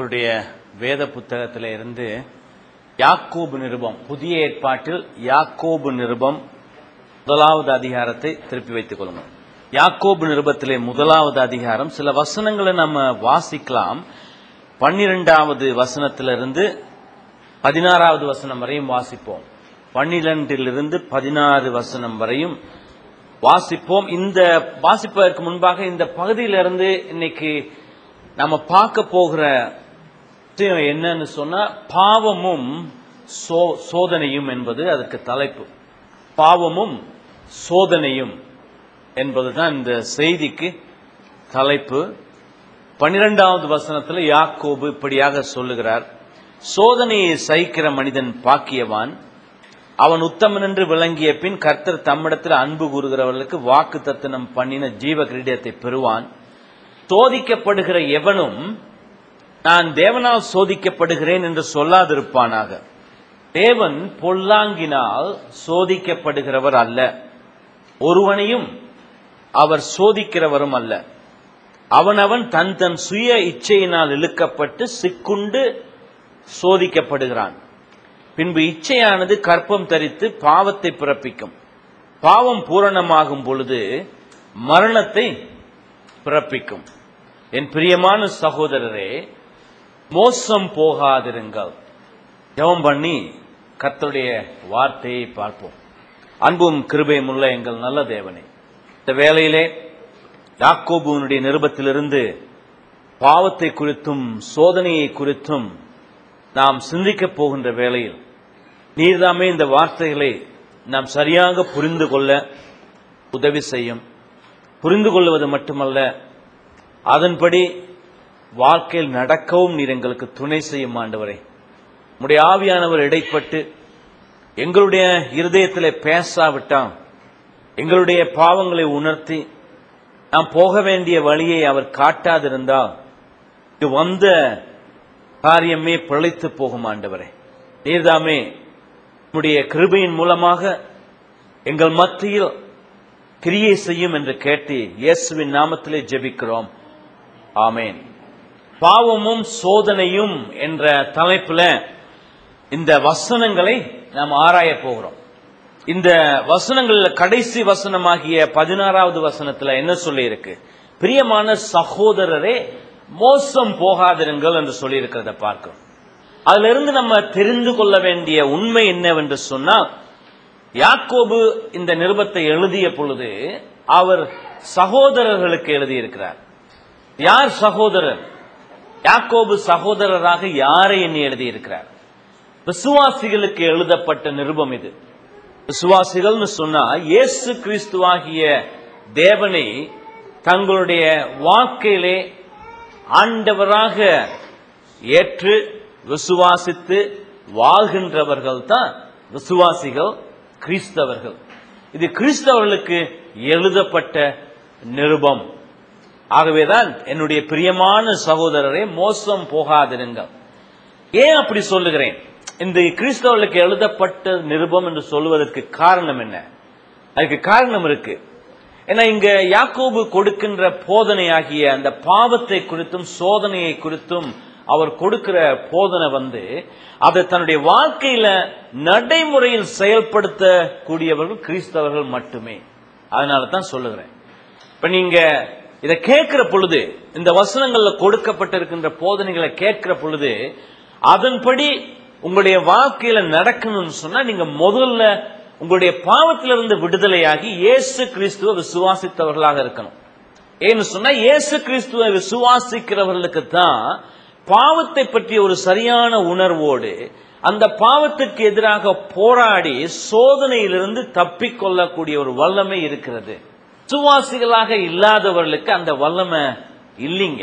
உங்களுடைய வேத புத்தகத்தில இருந்து யாக்கோபு நிருபம் புதிய ஏற்பாட்டில் யாக்கோபு நிருபம் முதலாவது அதிகாரத்தை திருப்பி வைத்துக் கொள்ளுங்கள் யாக்கோபு நிருபத்திலே முதலாவது அதிகாரம் சில வசனங்களை நம்ம வாசிக்கலாம் பன்னிரெண்டாவது வசனத்திலிருந்து பதினாறாவது வசனம் வரையும் வாசிப்போம் பன்னிரண்டிலிருந்து பதினாறு வசனம் வரையும் வாசிப்போம் இந்த வாசிப்பதற்கு முன்பாக இந்த பகுதியிலிருந்து இன்னைக்கு நம்ம பார்க்க போகிற விஷயம் என்னன்னு சொன்னா பாவமும் சோ- சோதனையும் என்பது அதற்கு தலைப்பு பாவமும் சோதனையும் என்பதுதான் இந்த செய்திக்கு தலைப்பு பன்னிரெண்டாவது வசனத்தில் யாக்கோபு இப்படியாக சொல்லுகிறார் சோதனையை சகிக்கிற மனிதன் பாக்கியவான் அவன் உத்தமன் என்று விளங்கிய பின் கர்த்தர் தம்மிடத்தில் அன்பு கூறுகிறவர்களுக்கு வாக்கு தத்தனம் பண்ணின ஜீவ கிரீடத்தை பெறுவான் சோதிக்கப்படுகிற எவனும் நான் தேவனால் சோதிக்கப்படுகிறேன் என்று சொல்லாதிருப்பானாக தேவன் பொல்லாங்கினால் சோதிக்கப்படுகிறவர் அல்ல ஒருவனையும் அவர் சோதிக்கிறவரும் அல்ல அவனவன் தன் தன் சுய இச்சையினால் இழுக்கப்பட்டு சிக்குண்டு சோதிக்கப்படுகிறான் பின்பு இச்சையானது கற்பம் தரித்து பாவத்தை பிறப்பிக்கும் பாவம் பூரணமாகும் பொழுது மரணத்தை பிறப்பிக்கும் என் பிரியமான சகோதரரே மோசம் போகாதிருங்கள் ஜெபம் பண்ணி கர்த்தருடைய வார்த்தையை பார்ப்போம் அன்பும் கிருபையும் உள்ள எங்கள் நல்ல தேவனே இந்த வேளையிலே யாக்கோபுவனுடைய நிருபத்திலிருந்து பாவத்தை குறித்தும் சோதனையை குறித்தும் நாம் சிந்திக்கப் போகின்ற வேளையில் நீர்தாமே இந்த வார்த்தைகளை நாம் சரியாக புரிந்து கொள்ள உதவி செய்யும் புரிந்து கொள்வது மட்டுமல்ல அதன்படி வாழ்க்கையில் நடக்கவும் நீர் எங்களுக்கு துணை செய்யும் ஆண்டவரே உம்முடைய ஆவியானவர் இடைப்பட்டு எங்களுடைய இருதயத்திலே பேசாவிட்டால் எங்களுடைய பாவங்களை உணர்த்தி நாம் போக வேண்டிய வழியை அவர் காட்டாதிருந்தால் இது வந்த காரியமே பிழைத்து போகும் ஆண்டவரே நீர்தாமே உம்முடைய கிருபையின் மூலமாக எங்கள் மத்தியில் கிரியை செய்யும் என்று கேட்டு இயேசுவின் நாமத்திலே ஜெபிக்கிறோம் ஆமென் பாவமும் சோதனையும் என்ற தலைப்புல இந்த வசனங்களை நாம் ஆராய போகிறோம் இந்த வசனங்கள்ல கடைசி வசனமாகிய பதினாறாவது வசனத்துல என்ன சொல்லி இருக்கு பிரியமான சகோதரரே மோசம் போகாதிருங்கள் என்று சொல்லி இருக்கிறத பார்க்கிறோம் அதுல இருந்து நம்ம தெரிந்து கொள்ள வேண்டிய உண்மை என்னவென்று சொன்னால் யாக்கோபு இந்த நிருபத்தை எழுதிய பொழுது அவர் சகோதரர்களுக்கு எழுதியிருக்கிறார் யார் சகோதரர் யாக்கோபு சகோதரராக யாரை எண்ணி எழுதியிருக்கிறார் விசுவாசிகளுக்கு எழுதப்பட்ட நிருபம் இது விசுவாசிகள்னு சொன்னா இயேசு கிறிஸ்துவாகிய தேவனை தங்களுடைய வாழ்க்கையிலே ஆண்டவராக ஏற்று விசுவாசித்து வாழ்கின்றவர்கள் தான் விசுவாசிகள் கிறிஸ்தவர்கள் இது கிறிஸ்தவர்களுக்கு எழுதப்பட்ட நிருபம் ஆகவேதான் என்னுடைய பிரியமான சகோதரரை மோசம் போகாதிருங்கள் ஏன் அப்படி சொல்லுகிறேன் இந்த கிறிஸ்தவர்களுக்கு எழுதப்பட்ட நிருபம் என்று சொல்வதற்கு காரணம் என்ன அதுக்கு காரணம் இருக்கு ஏன்னா இங்க யாக்கோபு கொடுக்கின்ற போதனையாகிய அந்த பாவத்தை குறித்தும் சோதனையை குறித்தும் அவர் கொடுக்கிற போதனை வந்து அதை தன்னுடைய வாழ்க்கையில நடைமுறையில் செயல்படுத்தக்கூடியவர்கள் கிறிஸ்தவர்கள் மட்டுமே அதனால தான் சொல்லுகிறேன் இப்ப நீங்க இதை கேட்கிற பொழுது இந்த வசனங்கள்ல கொடுக்கப்பட்டிருக்கின்ற போதனைகளை கேட்கிற பொழுது அதன்படி உங்களுடைய வாழ்க்கையில நடக்கணும்னு சொன்னா நீங்க முதல்ல உங்களுடைய பாவத்திலிருந்து விடுதலையாகி இயேசு கிறிஸ்துவ விசுவாசித்தவர்களாக இருக்கணும் ஏன்னு சொன்னா இயேசு கிறிஸ்துவை விசுவாசிக்கிறவர்களுக்கு தான் பாவத்தை பற்றிய ஒரு சரியான உணர்வோடு அந்த பாவத்துக்கு எதிராக போராடி சோதனையிலிருந்து தப்பிக்கொள்ளக்கூடிய ஒரு வல்லமை இருக்கிறது விசுவாசிகளாக இல்லாதவர்களுக்கு அந்த வல்லமை இல்லைங்க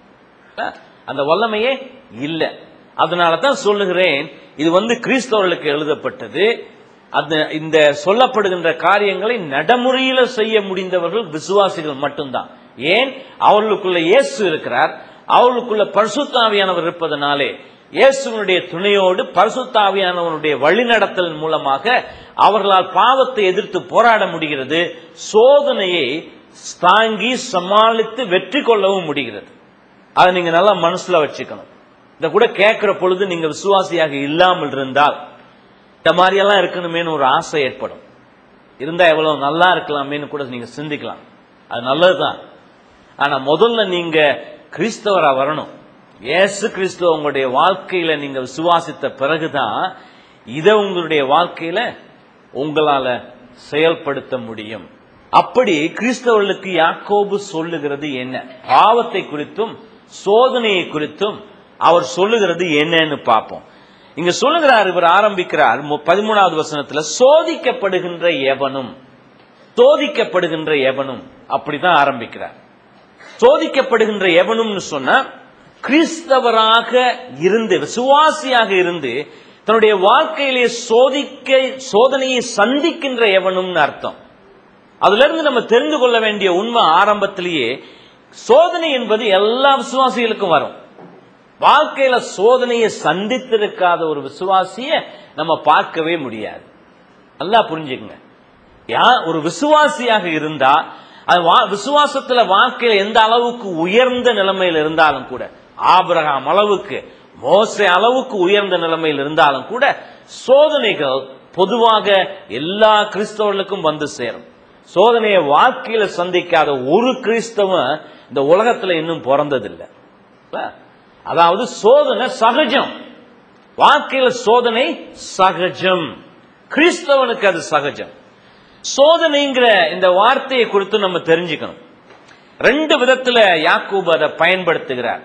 அந்த வல்லமையே இல்லை அதனால தான் சொல்லுகிறேன் இது வந்து கிறிஸ்தவர்களுக்கு எழுதப்பட்டது அந்த இந்த சொல்லப்படுகின்ற காரியங்களை நடைமுறையில செய்ய முடிந்தவர்கள் விசுவாசிகள் மட்டும்தான் ஏன் அவர்களுக்குள்ள இயேசு இருக்கிறார் அவர்களுக்குள்ள பரிசுத்தாவியானவர் இருப்பதனாலே இயேசுவனுடைய துணையோடு பரிசுத்தாவியானவனுடைய வழிநடத்தல் மூலமாக அவர்களால் பாவத்தை எதிர்த்து போராட முடிகிறது சோதனையை தாங்கி சமாளித்து வெற்றி கொள்ளவும் முடிகிறது அதை நீங்க நல்லா மனசுல வச்சுக்கணும் இத கூட கேட்கிற பொழுது நீங்க விசுவாசியாக இல்லாமல் இருந்தால் இந்த மாதிரி எல்லாம் இருக்கணுமேனு ஒரு ஆசை ஏற்படும் இருந்தா எவ்வளவு நல்லா இருக்கலாமேன்னு கூட நீங்க சிந்திக்கலாம் அது நல்லதுதான் ஆனா முதல்ல நீங்க கிறிஸ்தவரா வரணும் இயேசு கிறிஸ்துவ உங்களுடைய வாழ்க்கையில நீங்க விசுவாசித்த பிறகுதான் இதை உங்களுடைய வாழ்க்கையில உங்களால செயல்படுத்த முடியும் அப்படி கிறிஸ்தவர்களுக்கு யாக்கோபு சொல்லுகிறது என்ன பாவத்தை குறித்தும் சோதனையை குறித்தும் அவர் சொல்லுகிறது என்னன்னு பார்ப்போம் இங்க சொல்லுகிறார் இவர் ஆரம்பிக்கிறார் மு- பதிமூணாவது வசனத்துல சோதிக்கப்படுகின்ற எவனும் சோதிக்கப்படுகின்ற எவனும் அப்படிதான் ஆரம்பிக்கிறார் சோதிக்கப்படுகின்ற எவனும்னு சொன்னா கிறிஸ்தவராக இருந்து விசுவாசியாக இருந்து தன்னுடைய வாழ்க்கையிலே சோதிக்க சோதனையை சந்திக்கின்ற எவனும்னு அர்த்தம் அதுல இருந்து நம்ம தெரிந்து கொள்ள வேண்டிய உண்மை ஆரம்பத்திலேயே சோதனை என்பது எல்லா விசுவாசிகளுக்கும் வரும் வாழ்க்கையில சோதனையை சந்தித்திருக்காத ஒரு விசுவாசிய நம்ம பார்க்கவே முடியாது நல்லா புரிஞ்சுக்கங்க யா ஒரு விசுவாசியாக இருந்தா அது வா- விசுவாசத்துல வாழ்க்கையில எந்த அளவுக்கு உயர்ந்த நிலைமையில் இருந்தாலும் கூட ஆபிரகாம் அளவுக்கு மோசே அளவுக்கு உயர்ந்த நிலைமையில் இருந்தாலும் கூட சோதனைகள் பொதுவாக எல்லா கிறிஸ்தவர்களுக்கும் வந்து சேரும் சோதனையை வாழ்க்கையில சந்திக்காத ஒரு கிறிஸ்தவன் இந்த உலகத்துல இன்னும் பிறந்ததில்லை இல்ல? அதாவது சோதனை சகஜம் வாழ்க்கையில சோதனை சகஜம் கிறிஸ்தவனுக்கு அது சகஜம் சோதனைங்கிற இந்த வார்த்தையை குறித்து நம்ம தெரிஞ்சுக்கணும் ரெண்டு விதத்துல யாக்கூப் அதை பயன்படுத்துகிறார்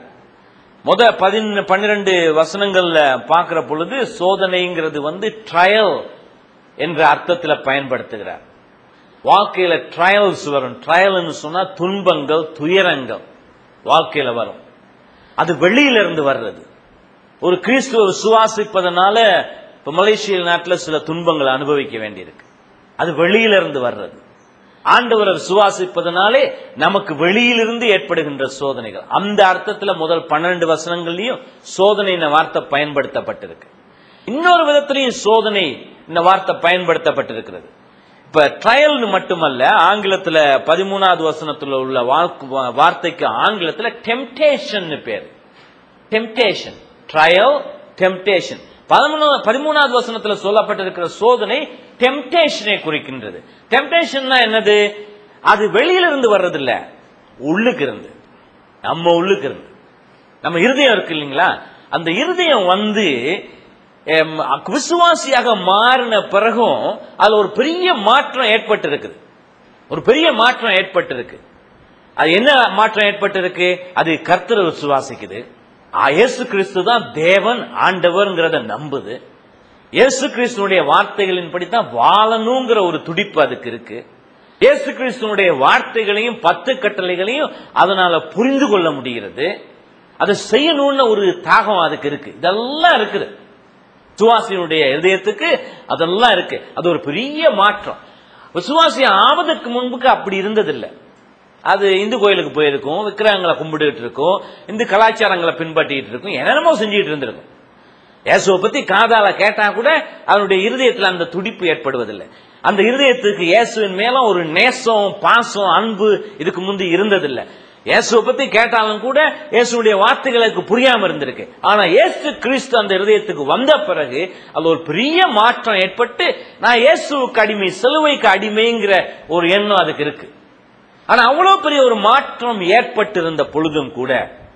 முத பதின பன்னிரண்டு வசனங்கள்ல பார்க்கிற பொழுது சோதனைங்கிறது வந்து ட்ரையல் என்ற அர்த்தத்துல பயன்படுத்துகிறார் வாழ்க்கையில ட்ரையல்ஸ் வரும் ட்ரையல்னு சொன்னா துன்பங்கள் துயரங்கள் வாழ்க்கையில வரும் அது வெளியில இருந்து வர்றது ஒரு கிறிஸ்துவ விசுவாசிப்பதனால இப்ப மலேசிய நாட்டில் சில துன்பங்களை அனுபவிக்க வேண்டியிருக்கு அது வெளியில இருந்து வர்றது ஆண்டவரை விசுவாசிப்பதனாலே நமக்கு வெளியிலிருந்து ஏற்படுகின்ற சோதனைகள் அந்த அர்த்தத்துல முதல் பன்னெண்டு வசனங்கள்லயும் சோதனை இந்த வார்த்தை பயன்படுத்தப்பட்டிருக்கு இன்னொரு விதத்திலையும் சோதனை இந்த வார்த்தை பயன்படுத்தப்பட்டிருக்கிறது இப்ப ட்ரையல்னு மட்டுமல்ல ஆங்கிலத்துல பதிமூணாவது வசனத்துல உள்ள வாக்கு- வார்த்தைக்கு ஆங்கிலத்துல டெம்டேஷன் பேரு டெம்டேஷன் ட்ரையல் டெம்டேஷன் பதிமூணாவது வசனத்துல சொல்லப்பட்டிருக்கிற சோதனை டெம்டேஷனை குறிக்கின்றது டெம்டேஷன்னா என்னது அது வெளியில இருந்து வர்றதில்ல உள்ளுக்கு இருந்து நம்ம உள்ளுக்கு இருந்து நம்ம இருதயம் இருக்கு இல்லைங்களா அந்த இருதயம் வந்து எம், விசுவாசியாக மாறின பிறகும் அதுல ஒரு பெரிய மாற்றம் ஏற்பட்டு இருக்குது ஒரு பெரிய மாற்றம் ஏற்பட்டு இருக்கு அது என்ன மாற்றம் ஏற்பட்டிருக்கு அது கர்த்தரை விசுவாசிக்குது ஆ, இயேசு கிறிஸ்து தான் தேவன் ஆண்டவர்ங்கிறத நம்புது இயேசு கிறிஸ்துனுடைய வார்த்தைகளின்படி தான் வாழணுங்கிற ஒரு துடிப்பு அதுக்கு இருக்கு இயேசு கிறிஸ்துனுடைய வார்த்தைகளையும் பத்து கட்டளைகளையும் அதனால புரிந்து கொள்ள முடிகிறது அதை செய்யணும்னு ஒரு தாகம் அதுக்கு இருக்கு இதெல்லாம் இருக்குது விசுவாசியினுடைய இதயத்துக்கு அதெல்லாம் இருக்கு அது ஒரு பெரிய மாற்றம் விசுவாசி ஆவதற்கு முன்புக்கு அப்படி இருந்ததில்லை அது இந்து கோயிலுக்கு போயிருக்கும் விக்கிரகங்களை கும்பிட்டுட்டு இருக்கும் இந்து கலாச்சாரங்களை பின்பற்றிட்டு இருக்கும் என்னென்னமோ செஞ்சுட்டு இருந்திருக்கும் இயேசுவை பத்தி காதால கேட்டா கூட அவனுடைய இருதயத்துல அந்த துடிப்பு ஏற்படுவதில்லை அந்த இருதயத்துக்கு இயேசுவின் மேல ஒரு நேசம் பாசம் அன்பு இதுக்கு முந்தி இருந்ததில்லை இயேசுவை பத்தி கேட்டாலும் கூட இயேசுடைய வார்த்தைகளுக்கு புரியாம இருந்திருக்கு ஆனா இயேசு கிறிஸ்து அந்த இருதயத்துக்கு வந்த பிறகு அது ஒரு பெரிய மாற்றம் ஏற்பட்டு நான் இயேசுவுக்கு அடிமை சிலுவைக்கு அடிமைங்கிற ஒரு எண்ணம் அதுக்கு இருக்கு ஆனா அவ்வளவு பெரிய ஒரு மாற்றம் ஏற்பட்டிருந்த பொழுதும் கூட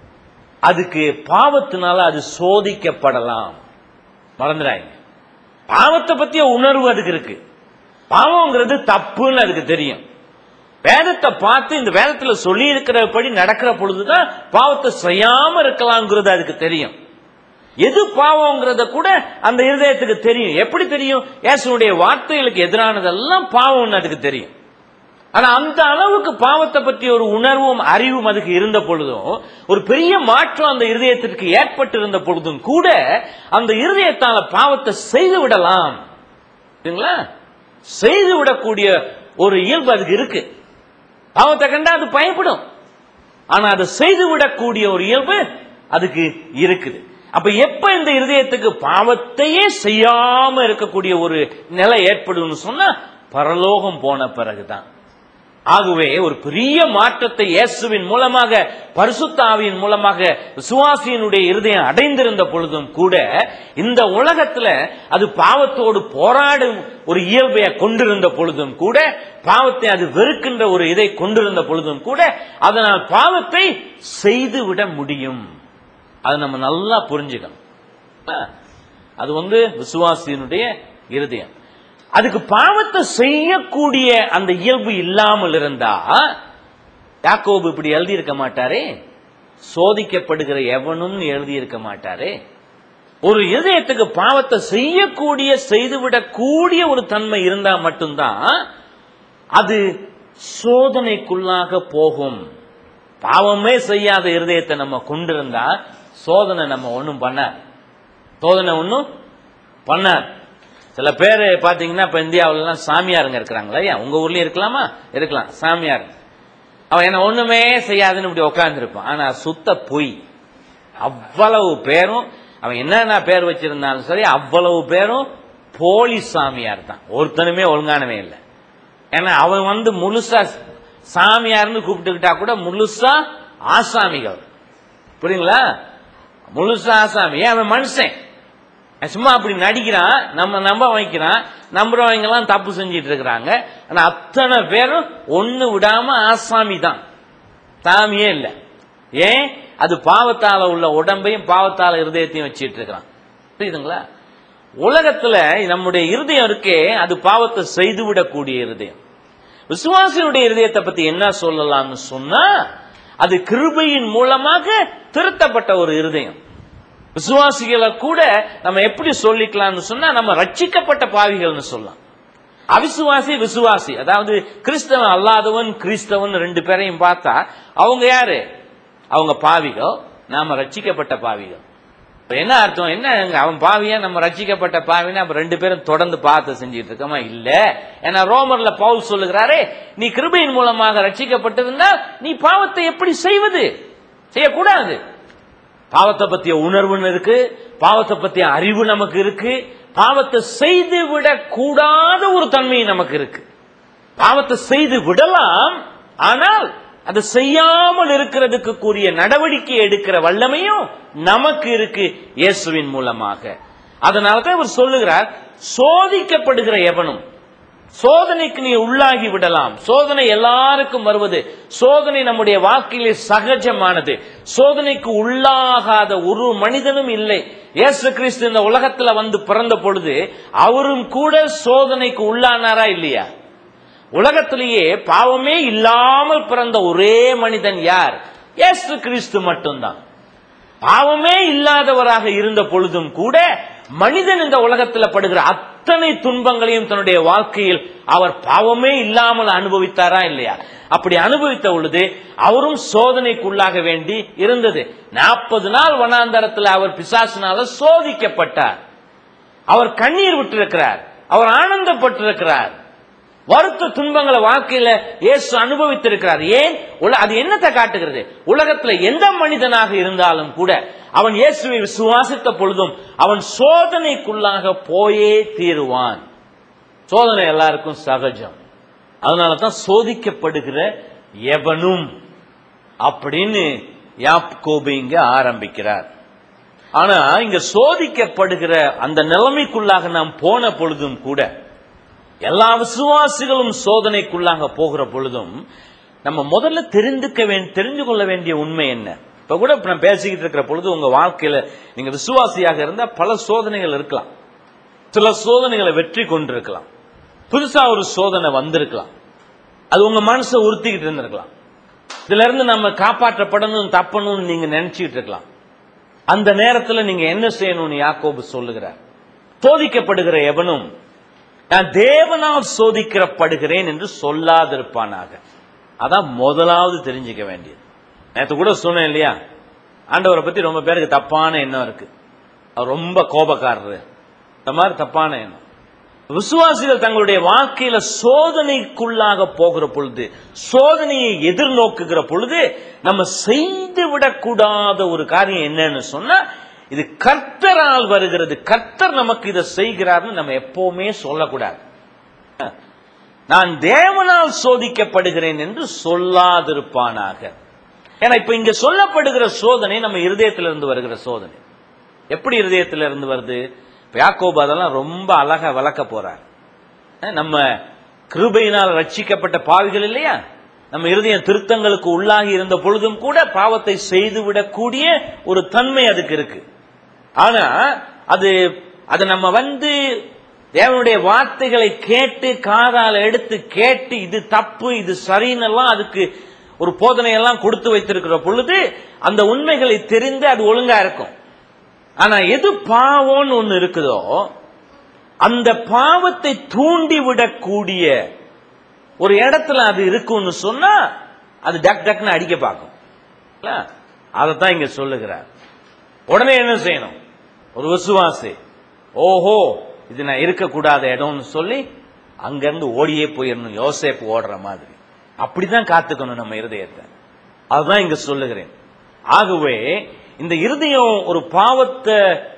அதுக்கு பாவத்தினால அது சோதிக்கப்படலாம் மறந்துடாங்க பாவத்தை பத்திய உணர்வு அதுக்கு இருக்கு பாவங்கிறது தப்புன்னு அதுக்கு தெரியும் வேதத்தை பார்த்து இந்த வேதத்துல சொல்லி இருக்கிறபடி நடக்கிற பொழுதுதான் பாவத்தை செய்யாம இருக்கலாம்ங்கிறது அதுக்கு தெரியும் எது பாவங்கிறத கூட அந்த இருதயத்துக்கு தெரியும் எப்படி தெரியும் இயேசுனுடைய வார்த்தைகளுக்கு எதிரானதெல்லாம் பாவம்னு அதுக்கு தெரியும் ஆனா அந்த அளவுக்கு பாவத்தை பற்றி ஒரு உணர்வும் அறிவும் அதுக்கு இருந்த பொழுதும் ஒரு பெரிய மாற்றம் அந்த இருதயத்திற்கு ஏற்பட்டிருந்த பொழுதும் கூட அந்த இருதயத்தால பாவத்தை செய்து விடலாம் சரிங்களா செய்து விடக்கூடிய ஒரு இயல்பு அதுக்கு இருக்கு பாவத்தை கண்டா அது பயப்படும் ஆனா அதை செய்து விடக்கூடிய ஒரு இயல்பு அதுக்கு இருக்குது அப்ப எப்ப இந்த இருதயத்துக்கு பாவத்தையே செய்யாம இருக்கக்கூடிய ஒரு நிலை ஏற்படும்னு சொன்னா பரலோகம் போன பிறகுதான் ஆகவே ஒரு பெரிய மாற்றத்தை இயேசுவின் மூலமாக பரிசுத்த ஆவியின் மூலமாக விசுவாசியினுடைய இருதயம் அடைந்திருந்த பொழுதும் கூட இந்த உலகத்துல அது பாவத்தோடு போராடும் ஒரு இயல்பைய கொண்டிருந்த பொழுதும் கூட பாவத்தை அது வெறுக்கின்ற ஒரு இதை கொண்டிருந்த பொழுதும் கூட அதனால் பாவத்தை செய்து விட முடியும் அதை நம்ம நல்லா புரிஞ்சுக்கணும் அது வந்து விசுவாசியினுடைய இருதயம் அதுக்கு பாவத்தை செய்யக்கூடிய அந்த இயல்பு இல்லாமல் இருந்தா யாக்கோபு இப்படி எழுதி இருக்க மாட்டாரே சோதிக்கப்படுகிற எவனும் எழுதி இருக்க மாட்டாரே ஒரு இதயத்துக்கு பாவத்தை செய்யக்கூடிய செய்துவிடக்கூடிய ஒரு தன்மை இருந்தா மட்டும்தான் அது சோதனைக்குள்ளாக போகும் பாவமே செய்யாத இருதயத்தை நம்ம கொண்டிருந்தா சோதனை நம்ம ஒன்றும் பண்ணாது சோதனை ஒன்றும் பண்ணாது சில பேர் பாத்தீங்கன்னா இப்ப இந்தியாவிலாம் சாமியாருங்க இருக்கிறாங்களா ஐயா உங்க ஊர்லயும் இருக்கலாமா இருக்கலாம் சாமியார் அவன் என்ன ஒண்ணுமே செய்யாதுன்னு இப்படி உட்கார்ந்துருப்பான் ஆனா சுத்த பொய் அவ்வளவு பேரும் அவன் என்னென்ன பேர் வச்சிருந்தாலும் சரி அவ்வளவு பேரும் போலி சாமியார் தான் ஒருத்தனுமே ஒழுங்கானவே இல்லை ஏன்னா அவன் வந்து முழுசா சாமியார்னு கூப்பிட்டுக்கிட்டா கூட முழுசா ஆசாமிகள் புரியுங்களா முழுசா ஆசாமி ஏன் அவன் மனுஷன் சும்மா அப்படி நடிக்கிறான் நம்ம நம்ப வைக்கிறான் நம்புறவங்க எல்லாம் தப்பு செஞ்சிட்டு இருக்கிறாங்க ஆனா அத்தனை பேரும் ஒண்ணு விடாம ஆசாமி தான் சாமியே இல்ல ஏன் அது பாவத்தால உள்ள உடம்பையும் பாவத்தால இருதயத்தையும் வச்சிட்டு இருக்கிறான் புரியுதுங்களா உலகத்துல நம்முடைய இருதயம் இருக்கே அது பாவத்தை செய்து விடக்கூடிய இருதயம் விசுவாசியுடைய இருதயத்தை பத்தி என்ன சொல்லலாம்னு சொன்னா அது கிருபையின் மூலமாக திருத்தப்பட்ட ஒரு இருதயம் விசுவாசிகளை கூட நம்ம எப்படி சொல்லிக்கலாம்னு சொன்னா நம்ம ரட்சிக்கப்பட்ட பாவிகள்னு சொல்லலாம் அவிசுவாசி விசுவாசி அதாவது கிறிஸ்தவன் அல்லாதவன் கிறிஸ்தவன் ரெண்டு பேரையும் பார்த்தா அவங்க யாரு அவங்க பாவிகள் நாம ரட்சிக்கப்பட்ட பாவிகள் இப்ப என்ன அர்த்தம் என்ன அவன் பாவியா நம்ம ரட்சிக்கப்பட்ட பாவினா அப்ப ரெண்டு பேரும் தொடர்ந்து பார்த்து செஞ்சிட்டு இருக்கோமா இல்ல ஏன்னா ரோமர்ல பவுல் சொல்லுகிறாரே நீ கிருபையின் மூலமாக ரட்சிக்கப்பட்டிருந்தால் நீ பாவத்தை எப்படி செய்வது செய்யக்கூடாது பாவத்தை பத்திய உணர்வுன்னு இருக்கு பாவத்தை பத்திய அறிவு நமக்கு இருக்கு பாவத்தை செய்து விட கூடாத ஒரு தன்மை நமக்கு இருக்கு பாவத்தை செய்து விடலாம் ஆனால் அது செய்யாமல் இருக்கிறதுக்கு கூறிய நடவடிக்கை எடுக்கிற வல்லமையும் நமக்கு இருக்கு இயேசுவின் மூலமாக அதனாலதான் இவர் சொல்லுகிறார் சோதிக்கப்படுகிற எவனும் சோதனைக்கு நீ உள்ளாகி விடலாம் சோதனை எல்லாருக்கும் வருவது சோதனை நம்முடைய வாழ்க்கையிலே சகஜமானது சோதனைக்கு உள்ளாகாத ஒரு மனிதனும் இல்லை இயேசு கிறிஸ்து இந்த உலகத்துல வந்து பிறந்த பொழுது அவரும் கூட சோதனைக்கு உள்ளானாரா இல்லையா உலகத்திலேயே பாவமே இல்லாமல் பிறந்த ஒரே மனிதன் யார் இயேசு கிறிஸ்து மட்டும்தான் பாவமே இல்லாதவராக இருந்த பொழுதும் கூட மனிதன் இந்த உலகத்தில் படுகிற அத்தனை துன்பங்களையும் தன்னுடைய வாழ்க்கையில் அவர் பாவமே இல்லாமல் அனுபவித்தாரா இல்லையா அப்படி அனுபவித்த பொழுது அவரும் சோதனைக்குள்ளாக வேண்டி இருந்தது நாற்பது நாள் வனாந்தரத்தில் அவர் பிசாசினால சோதிக்கப்பட்டார் அவர் கண்ணீர் விட்டிருக்கிறார் அவர் ஆனந்தப்பட்டிருக்கிறார் வருத்த துன்பங்களை வாழ்க்கையில இயேசு அனுபவித்திருக்கிறார் ஏன் அது என்னத்தை காட்டுகிறது உலகத்துல எந்த மனிதனாக இருந்தாலும் கூட அவன் இயேசுவை விசுவாசித்த பொழுதும் அவன் சோதனைக்குள்ளாக போயே தீருவான் சோதனை எல்லாருக்கும் சகஜம் அதனாலதான் சோதிக்கப்படுகிற எவனும் அப்படின்னு யாப்கோபு இங்க ஆரம்பிக்கிறார் ஆனா இங்க சோதிக்கப்படுகிற அந்த நிலைமைக்குள்ளாக நாம் போன பொழுதும் கூட எல்லா விசுவாசிகளும் சோதனைக்குள்ளாக போகிற பொழுதும் நம்ம முதல்ல தெரிந்துக்க வேண்டிய தெரிந்து கொள்ள வேண்டிய உண்மை என்ன இப்ப கூட இப்ப நான் பேசிக்கிட்டு இருக்கிற பொழுது உங்க வாழ்க்கையில நீங்க விசுவாசியாக இருந்தா பல சோதனைகள் இருக்கலாம் சில சோதனைகளை வெற்றி கொண்டிருக்கலாம் புதுசா ஒரு சோதனை வந்திருக்கலாம் அது உங்க மனசை உறுத்திக்கிட்டு இருந்திருக்கலாம் இதுல இருந்து நம்ம காப்பாற்றப்படணும் தப்பணும்னு நீங்க நினைச்சுக்கிட்டு இருக்கலாம் அந்த நேரத்தில் நீங்க என்ன செய்யணும்னு யாக்கோபு சொல்லுகிறார் சோதிக்கப்படுகிற எவனும் நான் தேவனால் சோதிக்கப்படுகிறேன் என்று சொல்லாதிருப்பானாக அதான் முதலாவது தெரிஞ்சுக்க வேண்டியது நேற்று கூட சொன்னேன் இல்லையா ஆண்டவரை பத்தி ரொம்ப பேருக்கு தப்பான எண்ணம் இருக்கு அவர் ரொம்ப கோபக்காரரு இந்த மாதிரி தப்பான எண்ணம் விசுவாசிகள் தங்களுடைய வாழ்க்கையில சோதனைக்குள்ளாக போகிற பொழுது சோதனையை எதிர்நோக்குகிற பொழுது நம்ம செய்து விடக்கூடாத ஒரு காரியம் என்னன்னு சொன்னா இது கர்த்தரால் வருகிறது கர்த்தர் நமக்கு இதை செய்கிறார்னு நம்ம எப்பவுமே சொல்லக்கூடாது நான் தேவனால் சோதிக்கப்படுகிறேன் என்று சொல்லாதிருப்பானாக ஏன்னா இப்ப இங்க சொல்லப்படுகிற சோதனை நம்ம இருதயத்திலிருந்து வருகிற சோதனை எப்படி இருதயத்திலிருந்து வருது இப்ப யாக்கோபு அதெல்லாம் ரொம்ப அழகா விளக்க போறார் அஹ் நம்ம கிருபையினால் ரட்சிக்கப்பட்ட பாவிகள் இல்லையா நம்ம இருதயம் திருத்தங்களுக்கு உள்ளாகி இருந்த பொழுதும் கூட பாவத்தை செய்துவிடக்கூடிய ஒரு தன்மை அதுக்கு இருக்கு ஆனா அது அது நம்ம வந்து தேவனுடைய வார்த்தைகளை கேட்டு காதால எடுத்து கேட்டு இது தப்பு இது சரின்னு எல்லாம் அதுக்கு ஒரு போதனை எல்லாம் கொடுத்து வைத்திருக்கிற பொழுது அந்த உண்மைகளை தெரிந்து அது ஒழுங்கா இருக்கும் ஆனா எது பாவம்னு ஒண்ணு இருக்குதோ அந்த பாவத்தை தூண்டி விடக்கூடிய ஒரு இடத்துல அது இருக்கும்னு சொன்னா அது டக் டக்னு அடிக்க பார்க்கும் அதைத்தான் இங்க சொல்லுகிறார் உடனே என்ன செய்யணும் ஒரு விசுவாசி ஓஹோ இது நான் இருக்கக்கூடாத இடம்னு சொல்லி அங்கிருந்து ஓடியே போயிடணும் யோசேப்பு ஓடுற மாதிரி அப்படிதான் காத்துக்கணும் நம்ம இருதயத்தை அதுதான் இங்க சொல்லுகிறேன் ஆகவே இந்த இருதயம் ஒரு பாவத்தை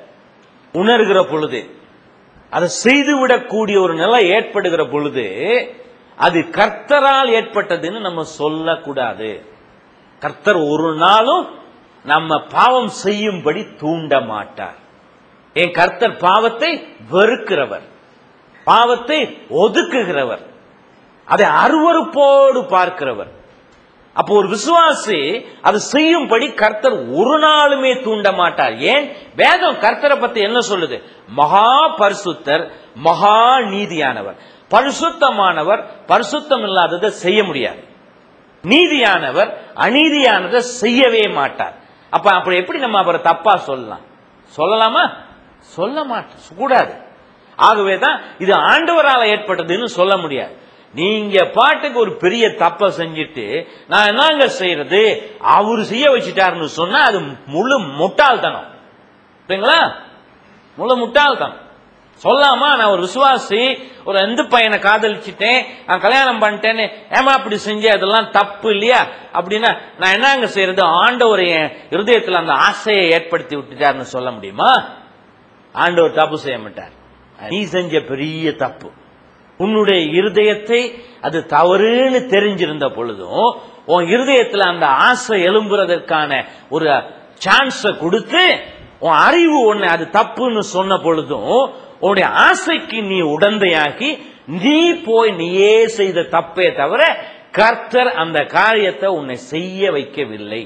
உணர்கிற பொழுது அதை செய்துவிடக்கூடிய ஒரு நிலை ஏற்படுகிற பொழுது அது கர்த்தரால் ஏற்பட்டதுன்னு நம்ம சொல்லக்கூடாது கர்த்தர் ஒரு நாளும் நம்ம பாவம் செய்யும்படி தூண்ட மாட்டார் என் கர்த்தர் பாவத்தை வெறுக்கிறவர் பாவத்தை ஒதுக்குகிறவர் அதை அருவருப்போடு பார்க்கிறவர் அப்போ ஒரு விசுவாசி அதை செய்யும்படி கர்த்தர் ஒரு நாளுமே தூண்ட மாட்டார் ஏன் வேதம் கர்த்தரை பத்தி என்ன சொல்லுது மகா பரிசுத்தர் மகா நீதியானவர் பரிசுத்தமானவர் பரிசுத்தம் இல்லாததை செய்ய முடியாது நீதியானவர் அநீதியானதை செய்யவே மாட்டார் அப்ப அப்படி எப்படி நம்ம அவரை தப்பா சொல்லலாம் சொல்லலாமா சொல்ல மாட்டோம் கூடாது ஆகவே தான் இது ஆண்டவரால் ஏற்பட்டதுன்னு சொல்ல முடியாது நீங்க பாட்டுக்கு ஒரு பெரிய தப்ப செஞ்சுட்டு நான் என்னங்க செய்யறது அவரு செய்ய வச்சுட்டாருன்னு சொன்னா அது முழு முட்டாள்தனம் சரிங்களா முழு முட்டாள்தனம் சொல்லாமா நான் ஒரு விசுவாசி ஒரு எந்த பையனை காதலிச்சுட்டேன் நான் கல்யாணம் பண்ணிட்டேன்னு ஏமா அப்படி செஞ்ச அதெல்லாம் தப்பு இல்லையா அப்படின்னா நான் என்னங்க செய்யறது ஆண்டவர் என் இருதயத்தில் அந்த ஆசையை ஏற்படுத்தி விட்டுட்டாருன்னு சொல்ல முடியுமா ஆண்டவர் தப்பு செய்ய மாட்டார் நீ செஞ்ச பெரிய தப்பு உன்னுடைய இருதயத்தை அது தவறுன்னு தெரிஞ்சிருந்த பொழுதும் உன் இருதயத்தில் அந்த ஆசை எழும்புறதற்கான ஒரு சான்ஸ கொடுத்து உன் அறிவு ஒண்ணு அது தப்புன்னு சொன்ன பொழுதும் உன்னுடைய ஆசைக்கு நீ உடந்தையாகி நீ போய் நீயே செய்த தப்பே தவிர கர்த்தர் அந்த காரியத்தை உன்னை செய்ய வைக்கவில்லை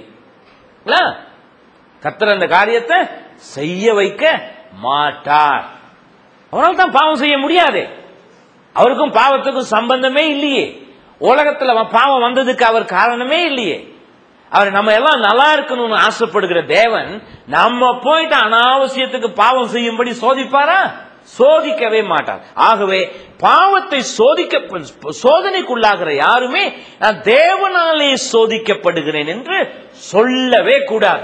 கர்த்தர் அந்த காரியத்தை செய்ய வைக்க மாட்டார் அவனால் தான் பாவம் செய்ய முடியாது அவருக்கும் பாவத்துக்கும் சம்பந்தமே இல்லையே உலகத்துல பாவம் வந்ததுக்கு அவர் காரணமே இல்லையே அவர் நம்ம எல்லாம் நல்லா இருக்கணும்னு ஆசைப்படுகிற தேவன் நம்ம போயிட்டு அனாவசியத்துக்கு பாவம் செய்யும்படி சோதிப்பாரா சோதிக்கவே மாட்டார் ஆகவே பாவத்தை சோதிக்க சோதனைக்குள்ளாகிற யாருமே நான் தேவனாலே சோதிக்கப்படுகிறேன் என்று சொல்லவே கூடாது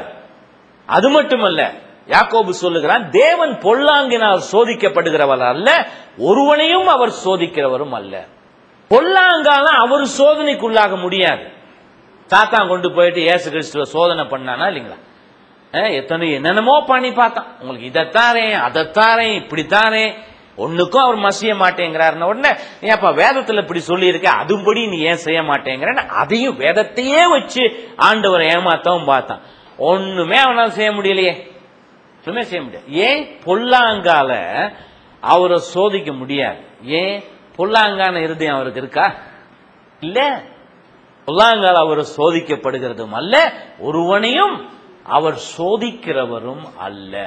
அது மட்டுமல்ல யாக்கோபு சொல்லுகிறான் தேவன் பொல்லாங்கினால் சோதிக்கப்படுகிறவர் அல்ல ஒருவனையும் அவர் சோதிக்கிறவரும் அல்ல பொல்லாங்கால அவர் சோதனைக்குள்ளாக முடியாது சாத்தான் கொண்டு போயிட்டு ஏசு கிறிஸ்துவ சோதனை பண்ணானா இல்லைங்களா எத்தனை என்னென்னமோ பண்ணி பார்த்தான் உங்களுக்கு இதைத்தாரேன் அதைத்தாரேன் இப்படித்தாரேன் ஒண்ணுக்கும் அவர் மசிய மாட்டேங்கிறாருன்னு உடனே ஏப்பா வேதத்துல இப்படி சொல்லி இருக்க அதுபடி நீ ஏன் செய்ய மாட்டேங்கிறன்னு அதையும் வேதத்தையே வச்சு ஆண்டவரை ஏமாத்தவும் பார்த்தான் ஒண்ணுமே அவனால் செய்ய முடியலையே ஒண்ணுமே செய்ய முடியாது ஏன் பொல்லாங்கால அவரை சோதிக்க முடியாது ஏன் பொல்லாங்கான இருதயம் அவருக்கு இருக்கா இல்ல பொல்லாங்கால அவர் சோதிக்கப்படுகிறதும் அல்ல ஒருவனையும் அவர் சோதிக்கிறவரும் அல்ல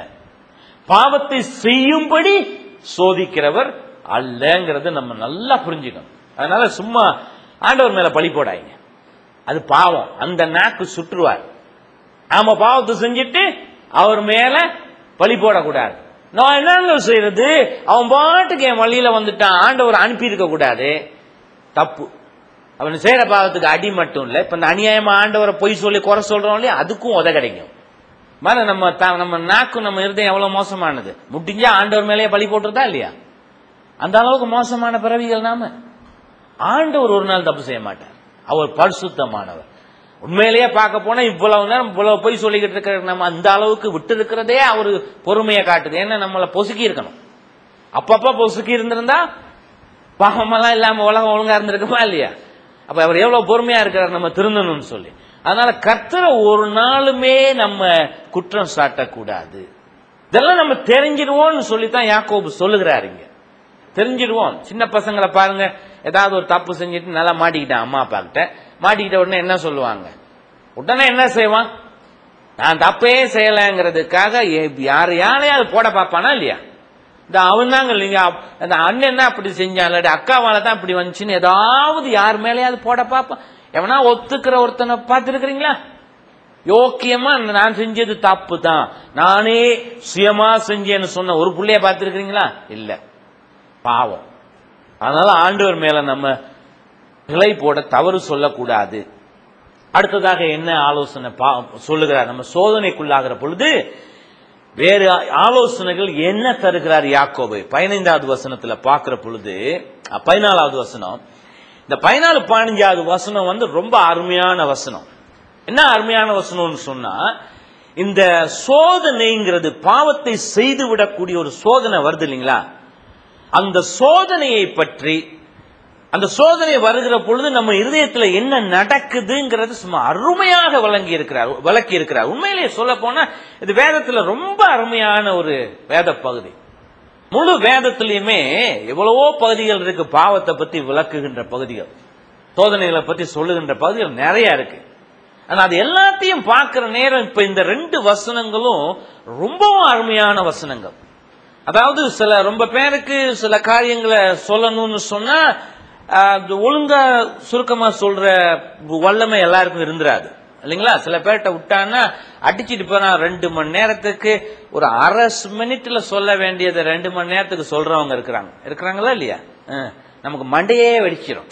பாவத்தை செய்யும்படி சோதிக்கிறவர் அல்லங்கிறத நம்ம நல்லா புரிஞ்சுக்கணும் அதனால சும்மா ஆண்டவர் மேல பழி போடாங்க அது பாவம் அந்த நாக்கு சுற்றுவார் நாம பாவத்தை செஞ்சுட்டு அவர் மேல பழி போடக்கூடாது நான் என்னங்க செய்யறது அவன் பாட்டுக்கு என் வழியில வந்துட்டான் ஆண்டவர் அனுப்பி இருக்க கூடாது தப்பு அவன் செய்யற பாவத்துக்கு அடி மட்டும் இல்ல இப்ப இந்த அநியாயமா ஆண்டவரை பொய் சொல்லி குறை சொல்றோம் இல்லையா அதுக்கும் உத கிடைக்கும் மேல நம்ம நம்ம நாக்கு நம்ம இருதயம் எவ்வளவு மோசமானது முடிஞ்சா ஆண்டவர் மேலேயே பழி போட்டுருதா இல்லையா அந்த அளவுக்கு மோசமான பிறவிகள் நாம ஆண்டவர் ஒரு நாள் தப்பு செய்ய மாட்டார் அவர் பரிசுத்தமானவர் உண்மையிலேயே பார்க்க போனா இவ்வளவு நேரம் இவ்வளவு போய் சொல்லிக்கிட்டு இருக்கிற நம்ம அந்த அளவுக்கு விட்டு இருக்கிறதே அவரு பொறுமையை காட்டுது ஏன்னா நம்மளை பொசுக்கி இருக்கணும் அப்பப்ப பொசுக்கி இருந்திருந்தா பாவமெல்லாம் இல்லாம உலகம் ஒழுங்கா இருந்திருக்குமா இல்லையா அப்ப அவர் எவ்வளவு பொறுமையா இருக்கிறார் நம்ம திருந்தணும்னு சொல்லி அதனால கர்த்தரை ஒரு நாளுமே நம்ம குற்றம் சாட்டக்கூடாது இதெல்லாம் நம்ம தெரிஞ்சிருவோம்னு சொல்லித்தான் யாக்கோபு சொல்லுகிறாரு இங்க தெரிஞ்சிருவோம் சின்ன பசங்களை பாருங்க ஏதாவது ஒரு தப்பு செஞ்சுட்டு நல்லா மாட்டிக்கிட்டான் அம்மா அப்பா கிட்ட மாட்டிக்கிட்ட உடனே என்ன சொல்லுவாங்க உடனே என்ன செய்வான் நான் தப்பே செய்யலைங்கிறதுக்காக எ- யார் யாரையாவது போட பார்ப்பானா இல்லையா இந்த அவன் தாங்க இல்லைங்க அந்த அண்ணன் தான் அப்படி செஞ்சான் இல்லாட்டி அக்காவால தான் இப்படி வந்துச்சுன்னு ஏதாவது யார் மேலேயாவது போட பார்ப்பான் எவனா ஒத்துக்கிற ஒருத்தனை பார்த்துருக்கிறீங்களா யோக்கியமா நான் செஞ்சது தப்பு தான் நானே சுயமா செஞ்சேன்னு சொன்ன ஒரு புள்ளைய பார்த்துருக்கிறீங்களா இல்ல பாவம் அதனால ஆண்டவர் மேல நம்ம கிளை போட தவறு சொல்லக்கூடாது அடுத்ததாக என்ன ஆலோசனை பா- சொல்லுகிறார் நம்ம சோதனைக்குள்ளாகிற பொழுது வேறு ஆலோசனைகள் என்ன தருகிறார் யாக்கோபு பதினைந்தாவது வசனத்துல பார்க்கிற பொழுது அஹ், பதினாலாவது வசனம் இந்த பதினாலு பதினஞ்சாவது வசனம் வந்து ரொம்ப அருமையான வசனம் என்ன அருமையான வசனம்னு சொன்னா இந்த சோதனைங்கிறது பாவத்தை செய்து விடக்கூடிய ஒரு சோதனை வருது இல்லைங்களா அந்த சோதனையை பற்றி அந்த சோதனை வருகிற பொழுது நம்ம இருதயத்துல என்ன நடக்குதுங்கிறது சும்மா அருமையாக விளங்கி இருக்கிறார் விளக்கி இருக்கிறார் உண்மையிலேயே சொல்ல போனா இது வேதத்துல ரொம்ப அருமையான ஒரு வேத பகுதி முழு வேதத்திலையுமே எவ்வளவோ பகுதிகள் இருக்கு பாவத்தை பத்தி விளக்குகின்ற பகுதிகள் சோதனைகளை பத்தி சொல்லுகின்ற பகுதிகள் நிறைய இருக்கு ஆனா அது எல்லாத்தையும் பார்க்கிற நேரம் இப்ப இந்த ரெண்டு வசனங்களும் ரொம்பவும் அருமையான வசனங்கள் அதாவது சில ரொம்ப பேருக்கு சில காரியங்களை சொல்லணும்னு சொன்னா ஆஹ், அது ஒழுங்கா சுருக்கமா சொல்ற வல்லமை எல்லாருக்கும் இருந்துராது இல்லைங்களா சில பேர்கிட்ட விட்டான்னா அடிச்சிட்டு போனா ரெண்டு மணி நேரத்துக்கு ஒரு அரை மினிட்ல சொல்ல வேண்டியதை ரெண்டு மணி நேரத்துக்கு சொல்றவங்க இருக்கிறாங்க இருக்கிறாங்களா இல்லையா ஆஹ், நமக்கு மண்டையே வெடிச்சிடும்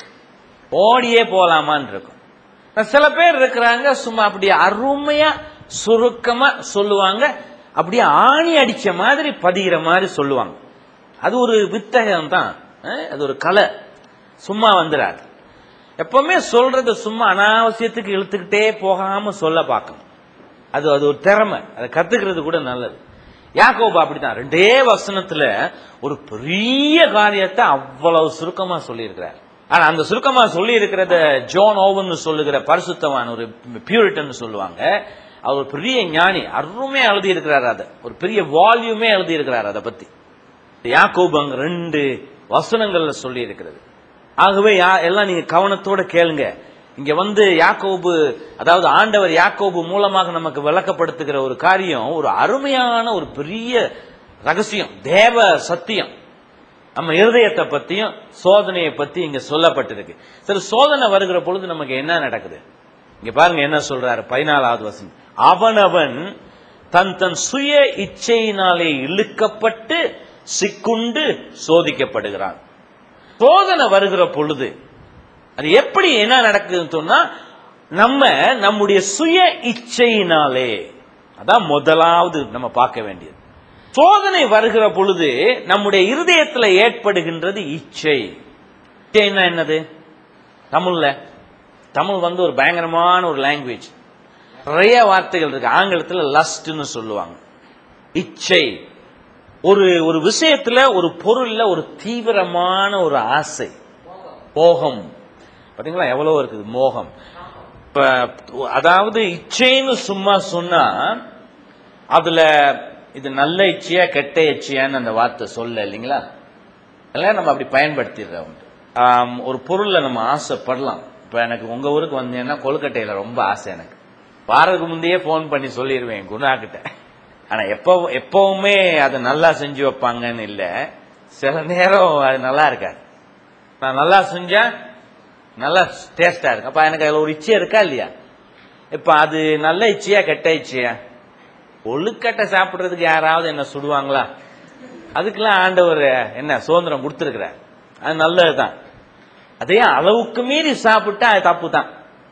ஓடியே போலாமான்னு இருக்கும் சில பேர் இருக்கிறாங்க சும்மா அப்படியே அருமையா சுருக்கமா சொல்லுவாங்க அப்படியே ஆணி அடிச்ச மாதிரி பதிகிற மாதிரி சொல்லுவாங்க அது ஒரு வித்தகம் தான் அஹ், அது ஒரு கலை சும்மா வந்துடாது எப்பவுமே சொல்றது சும்மா அனாவசியத்துக்கு இழுத்துக்கிட்டே போகாம சொல்ல பார்க்கணும் அது அது ஒரு திறமை அதை கத்துக்கிறது கூட நல்லது யாக்கோபா அப்படித்தான் ரெண்டே வசனத்துல ஒரு பெரிய காரியத்தை அவ்வளவு சுருக்கமா சொல்லியிருக்கிறார் ஆனா அந்த சுருக்கமா சொல்லி இருக்கிறத ஜோன் ஓவன் சொல்லுகிற பரிசுத்தவான் ஒரு பியூரிட்டன் சொல்லுவாங்க அவர் ஒரு பெரிய ஞானி அருமையா எழுதி இருக்கிறார் அதை ஒரு பெரிய வால்யூமே எழுதி இருக்கிறார் அதை பத்தி யாக்கோபு அங்க ரெண்டு வசனங்கள்ல சொல்லி இருக்கிறது ஆகவே யா- எல்லாம் நீங்க கவனத்தோட கேளுங்க இங்க வந்து யாக்கோபு அதாவது ஆண்டவர் யாக்கோபு மூலமாக நமக்கு விளக்கப்படுத்துகிற ஒரு காரியம் ஒரு அருமையான ஒரு பெரிய ரகசியம் தேவ சத்தியம் நம்ம இருதயத்தை பத்தியும் சோதனையை பத்தி இங்க சொல்லப்பட்டிருக்கு சரி சோதனை வருகிற பொழுது நமக்கு என்ன நடக்குது இங்க பாருங்க என்ன சொல்றாரு பதினாலாவது வசனம் அவனவன் தன் தன் சுய இச்சையினாலே இழுக்கப்பட்டு சிக்குண்டு சோதிக்கப்படுகிறான் சோதனை வருகிற பொழுது அது எப்படி என்ன நடக்குதுன்னு சொன்னா நம்ம நம்முடைய சுய இச்சையினாலே அதான் முதலாவது நம்ம பார்க்க வேண்டியது சோதனை வருகிற பொழுது நம்முடைய இருதயத்தில் ஏற்படுகின்றது இச்சை இச்சைன்னா என்னது தமிழ்ல தமிழ் வந்து ஒரு பயங்கரமான ஒரு லாங்குவேஜ் நிறைய வார்த்தைகள் இருக்கு ஆங்கிலத்தில் லஸ்ட்னு சொல்லுவாங்க இச்சை ஒரு ஒரு விஷயத்துல ஒரு பொருள்ல ஒரு தீவிரமான ஒரு ஆசை மோகம் பாத்தீங்களா எவ்வளவு இருக்குது மோகம் இப்ப அதாவது இச்சைன்னு சும்மா சொன்னா அதுல இது நல்ல இச்சையா கெட்ட இச்சையான்னு அந்த வார்த்தை சொல்ல இல்லைங்களா அதெல்லாம் நம்ம அப்படி பயன்படுத்திடுறோம் ஆம், ஒரு பொருள்ல நம்ம ஆசைப்படலாம் இப்ப எனக்கு உங்க ஊருக்கு வந்தீங்கன்னா கொழுக்கட்டையில ரொம்ப ஆசை எனக்கு வாரதுக்கு முந்தையே ஃபோன் பண்ணி சொல்லிடுவேன் குணா கிட்ட ஆனா எப்போ எப்பவுமே அதை நல்லா செஞ்சு வைப்பாங்கன்னு இல்ல சில நேரம் அது நல்லா இருக்காது நான் நல்லா செஞ்சா நல்லா டேஸ்டா இருக்கு அப்ப எனக்கு அதுல ஒரு இச்சை இருக்கா இல்லையா இப்ப அது நல்ல இச்சையா கெட்ட இச்சையா ஒழுக்கட்டை சாப்பிடுறதுக்கு யாராவது என்ன சுடுவாங்களா அதுக்கெல்லாம் ஆண்டவர் என்ன சுதந்திரம் கொடுத்துருக்கிறார் அது நல்லதுதான் அதே அளவுக்கு மீறி சாப்பிட்டா அது தப்பு தான்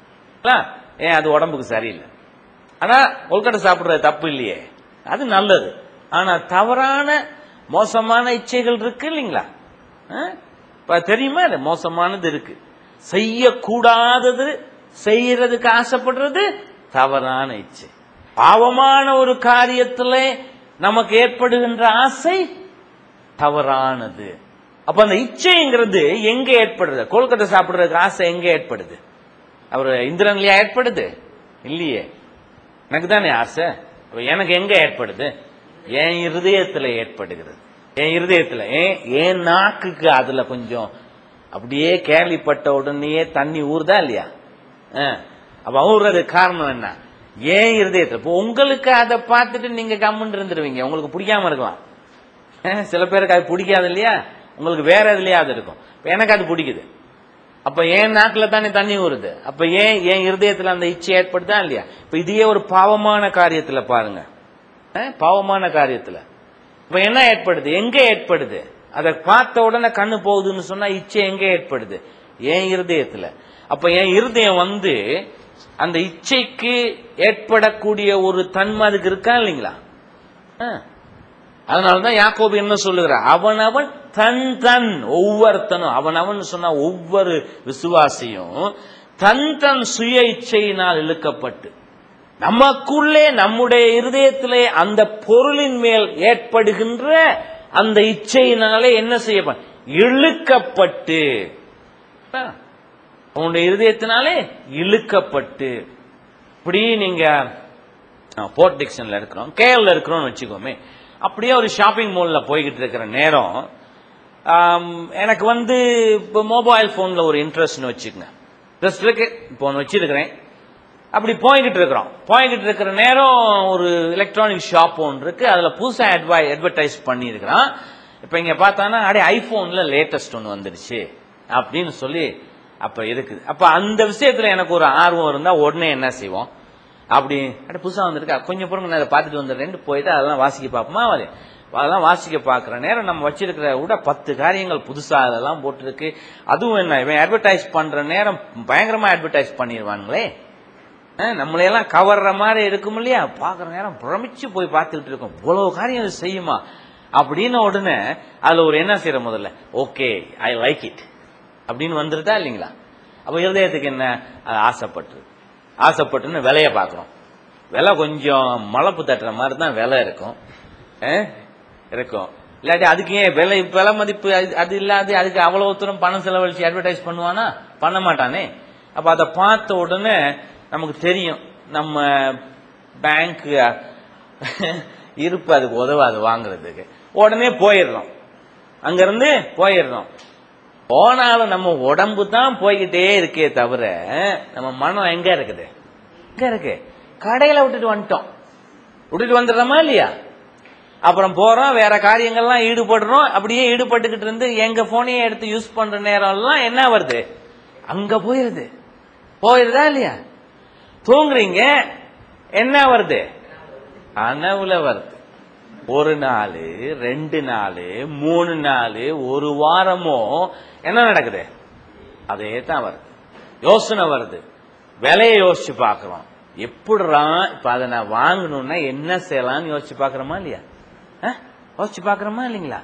ஏன் அது உடம்புக்கு சரியில்லை ஆனா கொல்கட்டை சாப்பிடுறது தப்பு இல்லையே அது நல்லது ஆனா தவறான மோசமான இச்சைகள் இருக்கு இல்லைங்களா ஆ? இப்ப தெரியுமா இது மோசமானது இருக்கு செய்யக்கூடாதது செய்யறதுக்கு ஆசைப்படுறது தவறான இச்சை பாவமான ஒரு காரியத்துல நமக்கு ஏற்படுகின்ற ஆசை தவறானது அப்ப அந்த இச்சைங்கிறது எங்க ஏற்படுது கொல்கட்டை சாப்பிடுறதுக்கு ஆசை எங்க ஏற்படுது அவர் இந்திரன்லயா ஏற்படுது இல்லையே எனக்கு தானே ஆசை அப்ப எனக்கு எங்க ஏற்படுது என் இருதயத்துல ஏற்படுகிறது என் இருதயத்துல ஏன் என் நாக்குக்கு அதுல கொஞ்சம் அப்படியே கேள்விப்பட்ட உடனேயே தண்ணி ஊறுதா இல்லையா ஆ. அப்ப ஊறுறதுக்கு காரணம் என்ன ஏன் இருதயத்துல இப்போ உங்களுக்கு அதை பார்த்துட்டு நீங்க கம்முன்னு இருந்துருவீங்க உங்களுக்கு பிடிக்காம இருக்கலாம் அஹ், சில பேருக்கு அது பிடிக்காது இல்லையா உங்களுக்கு வேற எதுலயாவது இருக்கும் இப்ப எனக்கு அது பிடிக்குது அப்ப ஏன் நாக்குல தானே தண்ணி ஊறுது அப்ப ஏன் என் இருதயத்துல அந்த இச்சை ஏற்படுதா இல்லையா இப்ப இதையே ஒரு பாவமான காரியத்துல பாருங்க அஹ், பாவமான காரியத்துல இப்ப என்ன ஏற்படுது எங்க ஏற்படுது அதை பார்த்த உடனே கண்ணு போகுதுன்னு சொன்னா இச்சை எங்க ஏற்படுது என் இருதயத்துல அப்ப என் இருதயம் வந்து அந்த இச்சைக்கு ஏற்படக்கூடிய ஒரு தன்மை அதுக்கு இருக்கா இல்லைங்களா அஹ். அதனாலதான் யாக்கோபு என்ன சொல்லுகிறார் அவனவன் தன் தன் ஒவ்வொருத்தனும் அவனவன் சொன்னா ஒவ்வொரு விசுவாசியும் தன் தன் சுய இச்சையினால் இழுக்கப்பட்டு நமக்குள்ளே நம்முடைய இருதயத்திலே அந்த பொருளின் மேல் ஏற்படுகின்ற அந்த இச்சையினாலே என்ன செய்யப்ப இழுக்கப்பட்டு உன்னுடைய இருதயத்தினாலே இழுக்கப்பட்டு இப்படி நீங்க போர்ட் டிக்ஷன்ல இருக்கிறோம் கேஎல்ல இருக்கிறோம்னு வச்சுக்கோமே அப்படியே ஒரு ஷாப்பிங் மால்ல போய்கிட்டு இருக்கிற நேரம் ஆம், எனக்கு வந்து இப்போ மொபைல் போன்ல ஒரு இன்ட்ரெஸ்ட்னு வச்சுக்கோங்க இன்ட்ரெஸ்ட் இருக்கு இப்போ ஒன்று வச்சிருக்கிறேன் அப்படி போய்கிட்டு இருக்கிறோம் போய்கிட்டு இருக்கிற நேரம் ஒரு எலக்ட்ரானிக் ஷாப் ஒன்று இருக்கு அதுல புதுசா அட்வை அட்வர்டைஸ் பண்ணியிருக்கிறான் இப்போ இங்க பார்த்தானா அடே ஐபோன்ல லேட்டஸ்ட் ஒன்று வந்துடுச்சு அப்படின்னு சொல்லி அப்ப இருக்குது அப்ப அந்த விஷயத்துல எனக்கு ஒரு ஆர்வம் இருந்தா உடனே என்ன செய்வோம் அப்படி அட புதுசா வந்திருக்கா கொஞ்சம் பொறுங்க நான் அதை பார்த்துட்டு வந்துடுறேன்னு போயிட்டு அதெல்லாம் வாசிக்க பார்ப்போமா அது அதெல்லாம் வாசிக்க பார்க்குற நேரம் நம்ம வச்சிருக்கிற கூட பத்து காரியங்கள் புதுசா அதெல்லாம் போட்டிருக்கு அதுவும் என்ன இவன் அட்வர்டைஸ் பண்ற நேரம் பயங்கரமா அட்வர்டைஸ் பண்ணிடுவானுங்களே அஹ், நம்மளையெல்லாம் கவர்ற மாதிரி இருக்கும் இல்லையா பார்க்குற நேரம் பிரமிச்சு போய் பார்த்துக்கிட்டு இருக்கோம் இவ்வளவு காரியம் இது செய்யுமா அப்படின்னு உடனே அதுல ஒரு என்ன செய்யற முதல்ல ஓகே ஐ லைக் இட் அப்படின்னு வந்துருதா இல்லைங்களா அப்ப இருதயத்துக்கு என்ன அது ஆசைப்பட்டு ஆசைப்பட்டுன்னு விலைய பார்க்குறோம் விலை கொஞ்சம் மலப்பு தட்டுற மாதிரி தான் விலை இருக்கும் அஹ், இருக்கும் இல்லாட்டி அதுக்கு ஏன் விலை விலை மதிப்பு அது- அது இல்லாது அதுக்கு அவ்வளவு தூரம் பணம் செலவழிச்சு அட்வர்டைஸ் பண்ணுவானா பண்ண மாட்டானே அப்ப அதை பார்த்த உடனே நமக்கு தெரியும் நம்ம பேங்க் இருப்பு அதுக்கு உதவாது வாங்குறதுக்கு உடனே போயிடுறோம் அங்கிருந்து போயிடுறோம் போனாலும் நம்ம உடம்பு தான் போய்கிட்டே இருக்கே தவிர நம்ம மனம் எங்க இருக்குது எங்க இருக்கு கடையில விட்டுட்டு வந்துட்டோம் விட்டுட்டு வந்துடுறோமா இல்லையா அப்புறம் போறோம் வேற காரியங்கள்லாம் ஈடுபடுறோம் அப்படியே ஈடுபட்டுக்கிட்டு இருந்து எங்க போனையே எடுத்து யூஸ் பண்ற நேரம் எல்லாம் என்ன வருது அங்க போயிருது போயிருதா இல்லையா தூங்குறீங்க என்ன வருது கனவுல வருது ஒரு நாள் ரெண்டு நாள் மூணு நாள் ஒரு வாரமோ என்ன நடக்குது அதே தான் வருது யோசனை வருது விலையை யோசிச்சு பார்க்கிறோம் எப்படிரா இப்ப அதை நான் வாங்கணும்னா என்ன செய்யலாம்னு யோசிச்சு பார்க்கறோமா இல்லையா அஹ்? யோசிச்சு பார்க்கறோமா இல்லைங்களா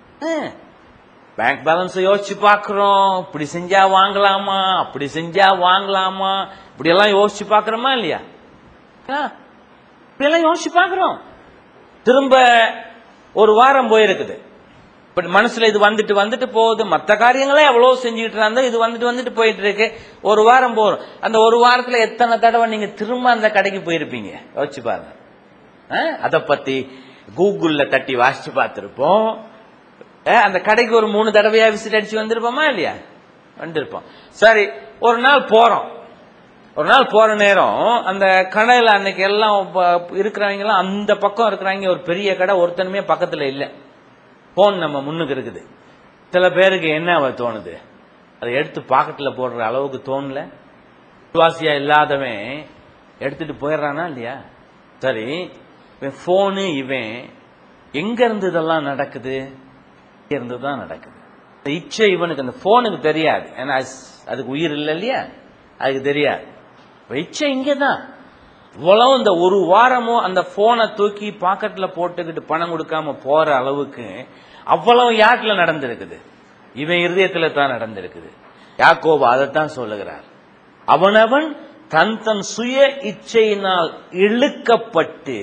பேங்க் பேலன்ஸ் யோசிச்சு பார்க்கிறோம் இப்படி செஞ்சா வாங்கலாமா அப்படி செஞ்சா வாங்கலாமா இப்படி எல்லாம் யோசிச்சு பார்க்கறோமா இல்லையா ஆ, இப்படி எல்லாம் யோசிச்சு பார்க்கிறோம் திரும்ப ஒரு வாரம் போயிருக்குது பட் மனசுல இது வந்துட்டு வந்துட்டு போகுது மத்த காரியங்களே எவ்வளவு செஞ்சுட்டு இருந்தா இது வந்துட்டு வந்துட்டு போயிட்டு இருக்கு ஒரு வாரம் போறோம் அந்த ஒரு வாரத்துல எத்தனை தடவை நீங்க திரும்ப அந்த கடைக்கு போயிருப்பீங்க யோசிச்சு பாருங்க அத பத்தி கூகுள்ல தட்டி வாசிச்சு பார்த்திருப்போம் அஹ், அந்த கடைக்கு ஒரு மூணு தடவையா விசிட் அடிச்சு வந்திருப்போமா இல்லையா வந்திருப்போம் சரி ஒரு நாள் போறோம் ஒரு நாள் போற நேரம் அந்த கடையில அன்னைக்கு எல்லாம் ப- இருக்கிறவங்க எல்லாம் அந்த பக்கம் இருக்கிறவங்க ஒரு பெரிய கடை ஒருத்தனுமே பக்கத்துல இல்ல போன் நம்ம முன்னுக்கு இருக்குது சில பேருக்கு என்ன அவ தோணுது அதை எடுத்து பாக்கெட்ல போடுற அளவுக்கு தோணல விசுவாசியா இல்லாதவன் எடுத்துட்டு போயிடுறானா இல்லையா சரி இவன் போனு இவன் எங்க இருந்து இதெல்லாம் நடக்குது இங்க இருந்து தான் நடக்குது இந்த இச்சை இவனுக்கு அந்த போனுக்கு தெரியாது ஏன்னா அது- அதுக்கு உயிர் இல்லை இல்லையா அதுக்கு தெரியாது இப்ப இச்சை இங்கதான் இவ்வளவு இந்த ஒரு வாரமோ அந்த போனை தூக்கி பாக்கெட்ல போட்டுக்கிட்டு பணம் கொடுக்காம போற அளவுக்கு அவ்வளவு யாருல நடந்திருக்குது இவன் இருதயத்துல தான் நடந்திருக்குது யாக்கோபு அதைத்தான் சொல்லுகிறார் அவனவன் தன் தன் சுய இச்சையினால் இழுக்கப்பட்டு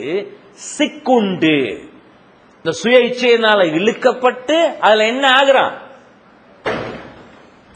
சிக்குண்டு இந்த சுய இச்சையினால இழுக்கப்பட்டு அதுல என்ன ஆகுறான்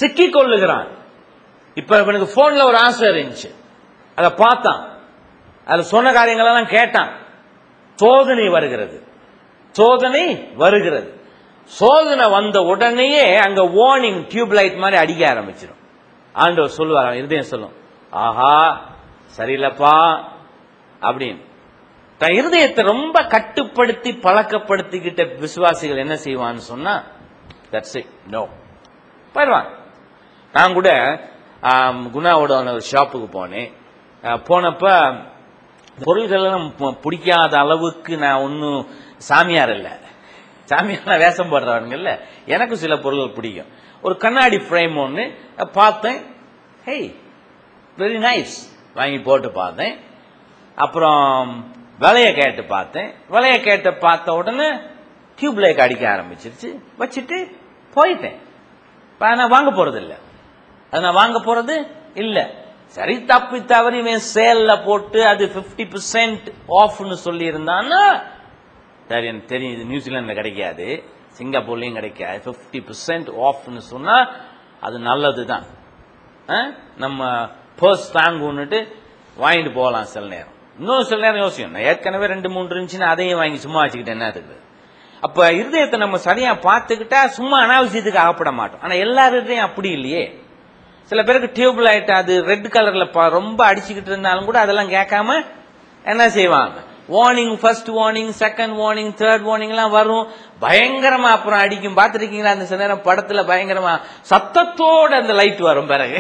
சிக்கிக் கொள்ளுகிறான் இப்ப இவனுக்கு போன்ல ஒரு ஆசை இருந்துச்சு அதை பார்த்தான் அதுல சொன்ன காரியங்களெல்லாம் கேட்டான் சோதனை வருகிறது சோதனை வருகிறது சோதனை வந்த உடனேயே அங்க வார்னிங் டியூப் லைட் மாதிரி அடிக்க ஆரம்பிச்சிடும் ஆண்டவர் சொல்லுவார் அவன் இருதயம் சொல்லும் ஆஹா சரியில்லப்பா அப்படின்னு தன் இருதயத்தை ரொம்ப கட்டுப்படுத்தி பழக்கப்படுத்திக்கிட்ட விசுவாசிகள் என்ன செய்வான்னு சொன்னா தட்ஸ் இட் நோ போயிடுவான் நான் கூட ஆம், குணாவோட ஒரு ஷாப்புக்கு போனேன் அஹ், போனப்ப பொருள்களெல்லாம் பு- பிடிக்காத அளவுக்கு நான் ஒன்றும் சாமியார் இல்லை சாமியார் வேஷம் போடுறவனுங்கல்ல எனக்கு சில பொருள்கள் பிடிக்கும் ஒரு கண்ணாடி ஃப்ரேம் ஒன்று பார்த்தேன் ஹேய் வெரி நைஸ் வாங்கி போட்டு பார்த்தேன் அப்புறம் விலைய கேட்டு பார்த்தேன் விலைய கேட்டு பார்த்த உடனே டியூப் லைட் அடிக்க ஆரம்பிச்சிருச்சு வச்சுட்டு போயிட்டேன் இப்ப நான் வாங்க போறது இல்ல அது நான் வாங்க போறது இல்ல சரி தப்பி தவறி இவன் சேல்ல போட்டு அது 50% பெர்சென்ட் ஆஃப்னு சொல்லி இருந்தான்னா சரி எனக்கு தெரியும் இது நியூசிலாந்துல கிடைக்காது சிங்கப்பூர்லயும் கிடைக்காது 50% பெர்சென்ட் ஆஃப்னு சொன்னா அது நல்லதுதான் ஆ? நம்ம பர்ஸ் தாங்குன்னுட்டு வாங்கிட்டு போகலாம் சில நேரம் இன்னும் சில நேரம் யோசிக்கும் நான் ஏற்கனவே ரெண்டு மூணு இருந்துச்சுன்னா அதையும் வாங்கி சும்மா வச்சுக்கிட்டு என்ன இருக்குது அப்ப இருதயத்தை நம்ம சரியா பார்த்துக்கிட்டா சும்மா அனாவசியத்துக்கு அகப்பட மாட்டோம் ஆனா எல்லாருடையும் அப்படி இல்லையே சில பேருக்கு டியூப் லைட் அது ரெட் கலர்ல ரொம்ப அடிச்சுக்கிட்டு இருந்தாலும் கூட அதெல்லாம் கேட்காம என்ன செய்வாங்க warning first warning second warning third warning எல்லாம் வரும் பயங்கரமா அப்புறம் அடிக்கும் பார்த்திருக்கீங்களா அந்த சில நேரம் படத்துல பயங்கரமா சத்தத்தோட அந்த லைட் வரும் பிறகு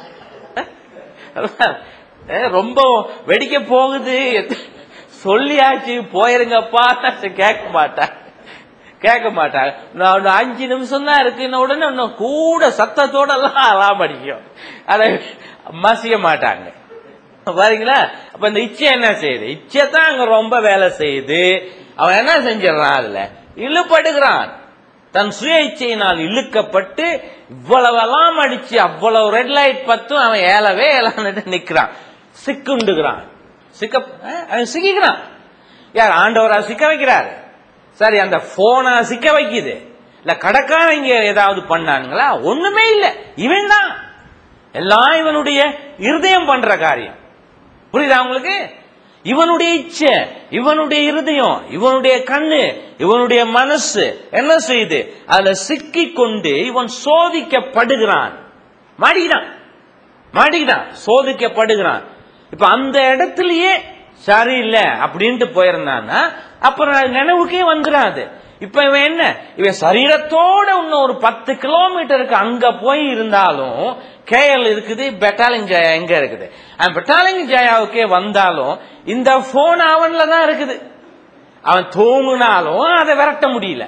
ஏ, ரொம்ப வெடிக்க போகுது சொல்லியாச்சு போயிருங்கப்பா கேட்க மாட்டேன் கேட்க மாட்டாங்க நான் இன்னும் அஞ்சு நிமிஷம் தான் இருக்குன்ன உடனே இன்னும் கூட சத்தத்தோட எல்லாம் அலாம் அடிக்கும் அதை மசிய மாட்டாங்க பாருங்களா அப்ப இந்த இச்சை என்ன செய்யுது இச்சை தான் அங்க ரொம்ப வேலை செய்யுது அவன் என்ன செஞ்சிடறான் அதுல இழுப்படுகிறான் தன் சுய இச்சையினால் இழுக்கப்பட்டு இவ்வளவெல்லாம் அடிச்சு அவ்வளவு ரெட் லைட் பத்தும் அவன் ஏலவே ஏலான்னு நிக்கிறான் சிக்குண்டுகிறான் சிக்க அஹ், அவன் சிக்கிக்கிறான் யார் ஆண்டவரா சிக்க வைக்கிறாரு சரி அந்த போனா சிக்க வைக்குது இல்ல கடைக்காரங்க ஏதாவது பண்ணானுங்களா ஒண்ணுமே இல்ல இவன் தான் எல்லாம் இவனுடைய இருதயம் பண்ற காரியம் புரியுதா உங்களுக்கு இவனுடைய இச்சை இவனுடைய இருதயம் இவனுடைய கண்ணு இவனுடைய மனசு என்ன செய்யுது அதுல சிக்கி கொண்டு இவன் சோதிக்கப்படுகிறான் மாட்டிக்கிட்டான் மாட்டிக்கிட்டான் சோதிக்கப்படுகிறான் இப்ப அந்த இடத்துலயே சரியில்லை அப்படின்ட்டு போயிருந்தான்னா அப்புறம் அது நினைவுக்கே வந்துடாது இப்ப இவன் என்ன இவன் சரீரத்தோட இன்னும் ஒரு பத்து கிலோமீட்டருக்கு அங்க போய் இருந்தாலும் கேஎல் இருக்குது பெட்டாலிங் ஜெயா எங்க இருக்குது அந்த பெட்டாலிங் ஜெயாவுக்கே வந்தாலும் இந்த போன் அவன்ல தான் இருக்குது அவன் தூங்குனாலும் அதை விரட்ட முடியல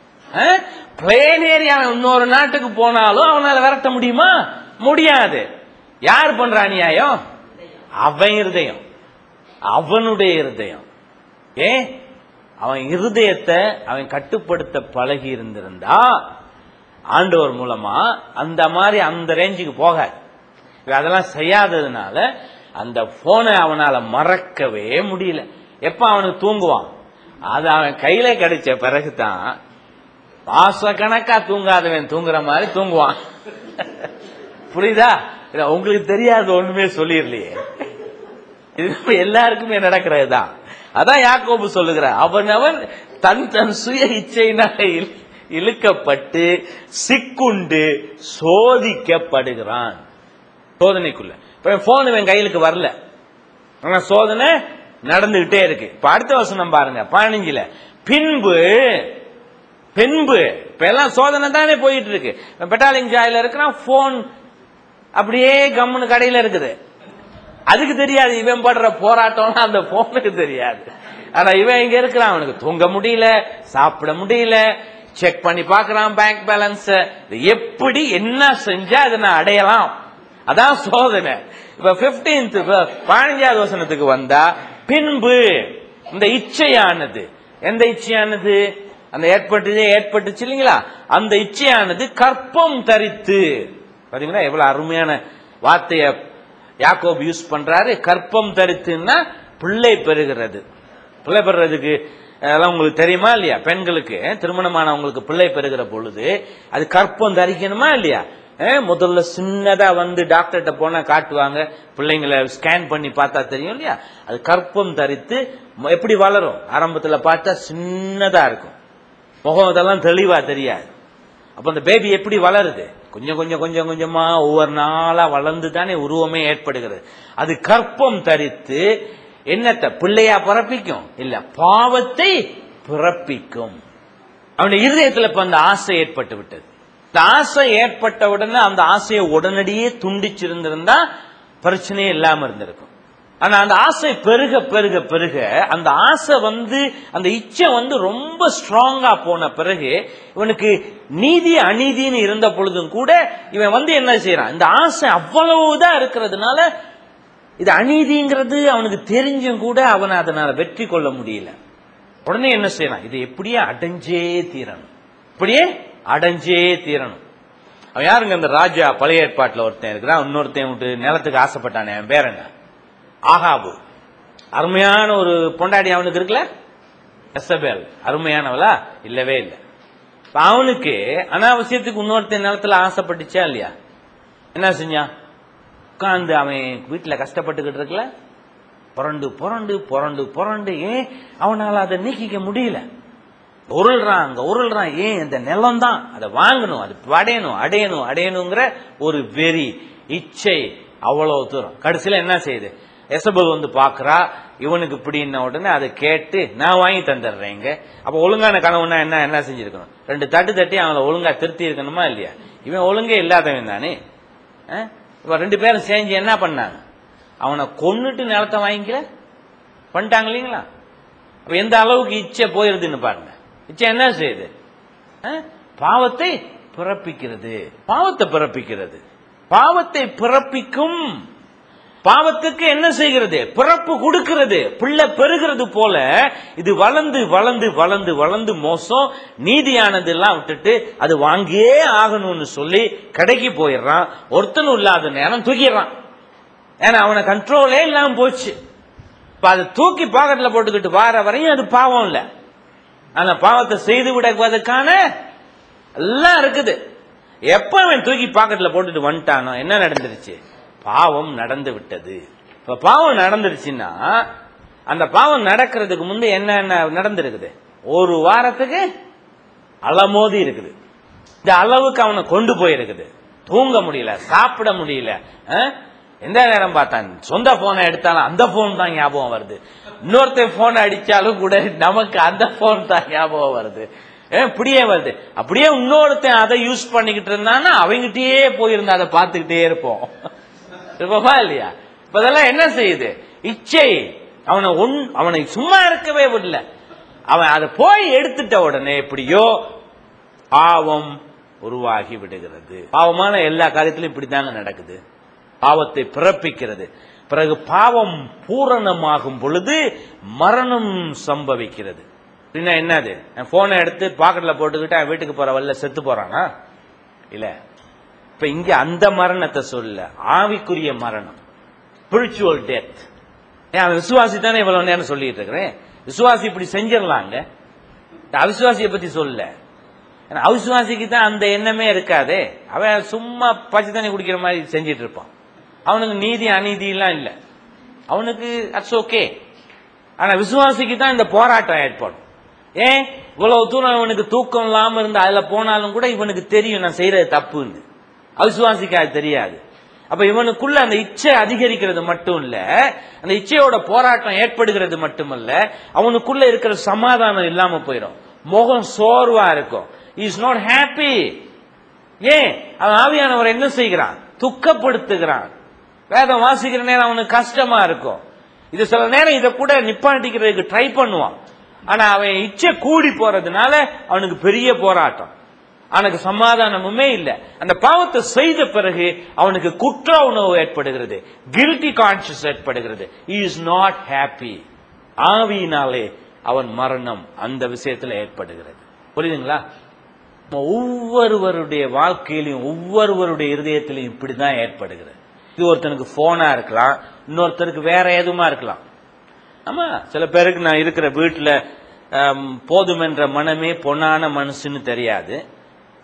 பிளேன் ஏறி அவன் இன்னொரு நாட்டுக்கு போனாலும் அவனால விரட்ட முடியுமா முடியாது யார் பண்ற அநியாயம் அவன் இருதயம் அவனுடைய இருதயம் ஏ அவன் இருதயத்தை அவன் கட்டுப்படுத்த பழகி இருந்திருந்தா ஆண்டவர் மூலமா அந்த மாதிரி அந்த ரேஞ்சுக்கு போகாது இவன் அதெல்லாம் செய்யாததுனால அந்த போனை அவனால மறக்கவே முடியல எப்ப அவனுக்கு தூங்குவான் அது அவன் கையில கிடைச்ச பிறகுதான் மாச கணக்கா தூங்காதவன் தூங்குற மாதிரி தூங்குவான் புரியுதா இல்ல, உங்களுக்கு தெரியாது ஒண்ணுமே சொல்லிடலையே இது நம்ம எல்லாருக்குமே நடக்கிறது தான் அதான் யாக்கோபு சொல்லுகிறார் அவன் அவன் தன் தன் சுய இச்சையினால இழு- இழுக்கப்பட்டு சிக்குண்டு சோதிக்கப்படுகிறான் சோதனைக்குள்ள இப்ப போன் இவன் கையிலுக்கு வரல ஆனா சோதனை நடந்துகிட்டே இருக்கு இப்ப அடுத்த வசனம் பாருங்க பதினஞ்சுல பின்பு பின்பு இப்ப எல்லாம் சோதனை தானே போயிட்டு இருக்கு பெட்டாலிங் ஜாயில இருக்கிறான் போன் அப்படியே கம்முன்னு கடையில இருக்குது அதுக்கு தெரியாது இவன் படுற போராட்டம் அந்த போனுக்கு தெரியாது ஆனா இவன் இங்க இருக்கிறான் அவனுக்கு தூங்க முடியல சாப்பிட முடியல செக் பண்ணி பார்க்கறான் பேங்க் பேலன்ஸ் எப்படி என்ன செஞ்சா அதை நான் அடையலாம் அதான் சோதனை இப்ப பிப்டீன்த் பதினஞ்சாவது வசனத்துக்கு வந்தா பின்பு இந்த இச்சையானது எந்த இச்சையானது அந்த ஏற்பட்டதே ஏற்பட்டுச்சு இல்லைங்களா அந்த இச்சையானது கற்பம் தரித்து பாத்தீங்களா எவ்வளவு அருமையான வார்த்தைய யாக்கோப் யூஸ் பண்றாரு கற்பம் தரித்துன்னா பிள்ளை பெறுகிறது பிள்ளை பெறுறதுக்கு அதெல்லாம் உங்களுக்கு தெரியுமா இல்லையா பெண்களுக்கு திருமணமானவங்களுக்கு பிள்ளை பெறுகிற பொழுது அது கற்பம் தரிக்கணுமா இல்லையா அஹ், முதல்ல சின்னதா வந்து டாக்டர்கிட்ட போனா காட்டுவாங்க பிள்ளைங்களை ஸ்கேன் பண்ணி பார்த்தா தெரியும் இல்லையா அது கற்பம் தரித்து ம- எப்படி வளரும் ஆரம்பத்துல பார்த்தா சின்னதா இருக்கும் முகம் இதெல்லாம் தெளிவா தெரியாது அப்ப அந்த பேபி எப்படி வளருது கொஞ்சம் கொஞ்சம் கொஞ்சம் கொஞ்சமா ஒவ்வொரு நாளா வளர்ந்து தானே உருவமே ஏற்படுகிறது அது கற்பம் தரித்து என்னத்தை பிள்ளையா பிறப்பிக்கும் இல்ல பாவத்தை பிறப்பிக்கும் அவனுடைய இருதயத்துல இப்ப அந்த ஆசை ஏற்பட்டு விட்டது இந்த ஆசை ஏற்பட்ட உடனே அந்த ஆசையை உடனடியே துண்டிச்சிருந்திருந்தா பிரச்சனையே இல்லாம இருந்திருக்கும் ஆனா அந்த ஆசை பெருக பெருக பெருக அந்த ஆசை வந்து அந்த இச்சை வந்து ரொம்ப ஸ்ட்ராங்கா போன பிறகு இவனுக்கு நீதி அநீதின்னு இருந்த பொழுதும் கூட இவன் வந்து என்ன செய்யறான் இந்த ஆசை அவ்வளவுதான் இருக்கிறதுனால இது அநீதிங்கிறது அவனுக்கு தெரிஞ்சும் கூட அவனை அதனால வெற்றி கொள்ள முடியல உடனே என்ன செய்யறான் இது எப்படியே அடைஞ்சே தீரணும் இப்படியே அடைஞ்சே தீரணும் அவன் யாருங்க அந்த ராஜா பழைய ஏற்பாட்டுல ஒருத்தன் இருக்கிறான் இன்னொருத்தன் விட்டு நிலத்துக்கு ஆசைப்பட்டானே அவன் பேர் என்ன ஆகாபு அருமையான ஒரு பொண்டாடி அவனுக்கு இருக்குல்ல எசபேல் அருமையானவளா இல்லவே இல்லை இப்ப அவனுக்கு அனாவசியத்துக்கு இன்னொருத்தன் நிலத்துல ஆசைப்பட்டுச்சா இல்லையா என்ன செஞ்சான் உட்கார்ந்து அவன் வீட்டுல கஷ்டப்பட்டுக்கிட்டு இருக்கல புரண்டு புரண்டு புரண்டு புரண்டு ஏன் அவனால அதை நீக்கிக்க முடியல உருள்றான் அங்க உருள்றான் ஏன் இந்த நிலம் தான் அதை வாங்கணும் அது அடையணும் அடையணும் அடையணுங்கிற ஒரு வெறி இச்சை அவ்வளவு தூரம் கடைசியில என்ன செய்யுது எசபல் வந்து பாக்குறா இவனுக்கு இப்படின்ன உடனே அதை கேட்டு நான் வாங்கி தந்துடுறேங்க அப்ப ஒழுங்கான கணவனா என்ன என்ன செஞ்சிருக்கணும் ரெண்டு தட்டு தட்டி அவங்கள ஒழுங்கா திருத்தி இருக்கணுமா இல்லையா இவன் ஒழுங்கே இல்லாதவன் தானே ஆ? இப்ப ரெண்டு பேரும் சேர்ந்து என்ன பண்ணாங்க அவனை கொன்னுட்டு நிலத்தை வாங்கிக்கல பண்ணிட்டாங்க இல்லைங்களா அப்ப எந்த அளவுக்கு இச்சை போயிருதுன்னு பாருங்க இச்சை என்ன செய்யுது ஆ? பாவத்தை பிறப்பிக்கிறது பாவத்தை பிறப்பிக்கிறது பாவத்தை பிறப்பிக்கும் பாவத்துக்கு என்ன செய்கிறது பிறப்பு கொடுக்கிறது பிள்ளை பெறுகிறது போல இது வளர்ந்து வளர்ந்து வளர்ந்து வளர்ந்து மோசம் நீதியானது எல்லாம் விட்டுட்டு அது வாங்கியே ஆகணும்னு சொல்லி கடைக்கு போயிடுறான் ஒருத்தனும் இல்லாத நேரம் தூக்கிடுறான் ஏன்னா அவனை கண்ட்ரோலே இல்லாம போச்சு இப்ப அதை தூக்கி பாக்கெட்ல போட்டுக்கிட்டு வார வரையும் அது பாவம் இல்ல ஆனா பாவத்தை செய்து விடுவதற்கான எல்லாம் இருக்குது எப்ப அவன் தூக்கி பாக்கெட்ல போட்டுட்டு வந்துட்டானோ என்ன நடந்துருச்சு பாவம் நடந்து விட்டது இப்ப பாவம் நடந்துருச்சுன்னா அந்த பாவம் நடக்கிறதுக்கு முந்தைய என்ன என்ன நடந்திருக்குது ஒரு வாரத்துக்கு அலமோதி இருக்குது இந்த அளவுக்கு அவனை கொண்டு போயிருக்குது தூங்க முடியல சாப்பிட முடியல ஆ? எந்த நேரம் பார்த்தான் சொந்த போனை எடுத்தாலும் அந்த போன் தான் ஞாபகம் வருது இன்னொருத்தன் போன் அடிச்சாலும் கூட நமக்கு அந்த போன் தான் ஞாபகம் வருது ஏ, இப்படியே வருது அப்படியே இன்னொருத்தன் அதை யூஸ் பண்ணிக்கிட்டு இருந்தான்னா அவங்கிட்டயே போயிருந்தா அதை பார்த்துக்கிட்டே இருப்போம் இருப்போமா இல்லையா இப்ப அதெல்லாம் என்ன செய்யுது இச்சை அவனை ஒன் அவனை சும்மா இருக்கவே விடல அவன் அதை போய் எடுத்துட்ட உடனே எப்படியோ பாவம் உருவாகி விடுகிறது பாவமான எல்லா காரியத்திலும் இப்படித்தாங்க நடக்குது பாவத்தை பிறப்பிக்கிறது பிறகு பாவம் பூரணமாகும் பொழுது மரணம் சம்பவிக்கிறது அப்படின்னா என்னது போனை எடுத்து பாக்கெட்ல போட்டுக்கிட்டு அவன் வீட்டுக்கு போற வழில செத்து போறானா இல்ல இப்ப இங்க அந்த மரணத்தை சொல்ல ஆவிக்குரிய மரணம் ஸ்பிரிச்சுவல் டெத் ஏன் அவன் விசுவாசி தானே இவ்வளவு நேரம் சொல்லிட்டு இருக்கிறேன் விசுவாசி இப்படி செஞ்சிடலாங்க இந்த அவிசுவாசியை பத்தி சொல்ல ஏன்னா அவிசுவாசிக்கு தான் அந்த எண்ணமே இருக்காதே அவன் சும்மா பச்சை தண்ணி குடிக்கிற மாதிரி செஞ்சிட்டு இருப்பான் அவனுக்கு நீதி அநீதி எல்லாம் இல்ல அவனுக்கு அட்ஸ் ஓகே ஆனா விசுவாசிக்கு தான் இந்த போராட்டம் ஏற்படும் ஏன் இவ்வளவு தூரம் இவனுக்கு தூக்கம் இல்லாம இருந்து அதுல போனாலும் கூட இவனுக்கு தெரியும் நான் செய்யறது தப்புன்னு அவிசுவாசிக்கு அது தெரியாது அப்ப இவனுக்குள்ள அந்த இச்சை அதிகரிக்கிறது மட்டும் இல்ல அந்த இச்சையோட போராட்டம் ஏற்படுகிறது மட்டுமல்ல அவனுக்குள்ள இருக்கிற சமாதானம் இல்லாம போயிடும் முகம் சோர்வா இருக்கும் இஸ் நாட் ஹாப்பி ஏன் அவன் ஆவியானவர் என்ன செய்கிறான் துக்கப்படுத்துகிறான் வேதம் வாசிக்கிற நேரம் அவனுக்கு கஷ்டமா இருக்கும் இது சில நேரம் இதை கூட நிப்பாட்டிக்கிறதுக்கு ட்ரை பண்ணுவான் ஆனா அவன் இச்சை கூடி போறதுனால அவனுக்கு பெரிய போராட்டம் அவனுக்கு சமாதானமுமே இல்ல அந்த பாவத்தை செய்த பிறகு அவனுக்கு குற்ற உணவு ஏற்படுகிறது கில்ட்டி கான்சியஸ் ஏற்படுகிறது இஸ் நாட் ஹாப்பி ஆவியினாலே அவன் மரணம் அந்த விஷயத்துல ஏற்படுகிறது புரியுதுங்களா ஒவ்வொருவருடைய வாழ்க்கையிலையும் ஒவ்வொருவருடைய இருதயத்திலையும் இப்படிதான் ஏற்படுகிறது இது ஒருத்தனுக்கு போனா இருக்கலாம் இன்னொருத்தருக்கு வேற எதுவுமா இருக்கலாம் ஆமா சில பேருக்கு நான் இருக்கிற வீட்டுல ஆம், போதுமென்ற மனமே பொன்னான மனசுன்னு தெரியாது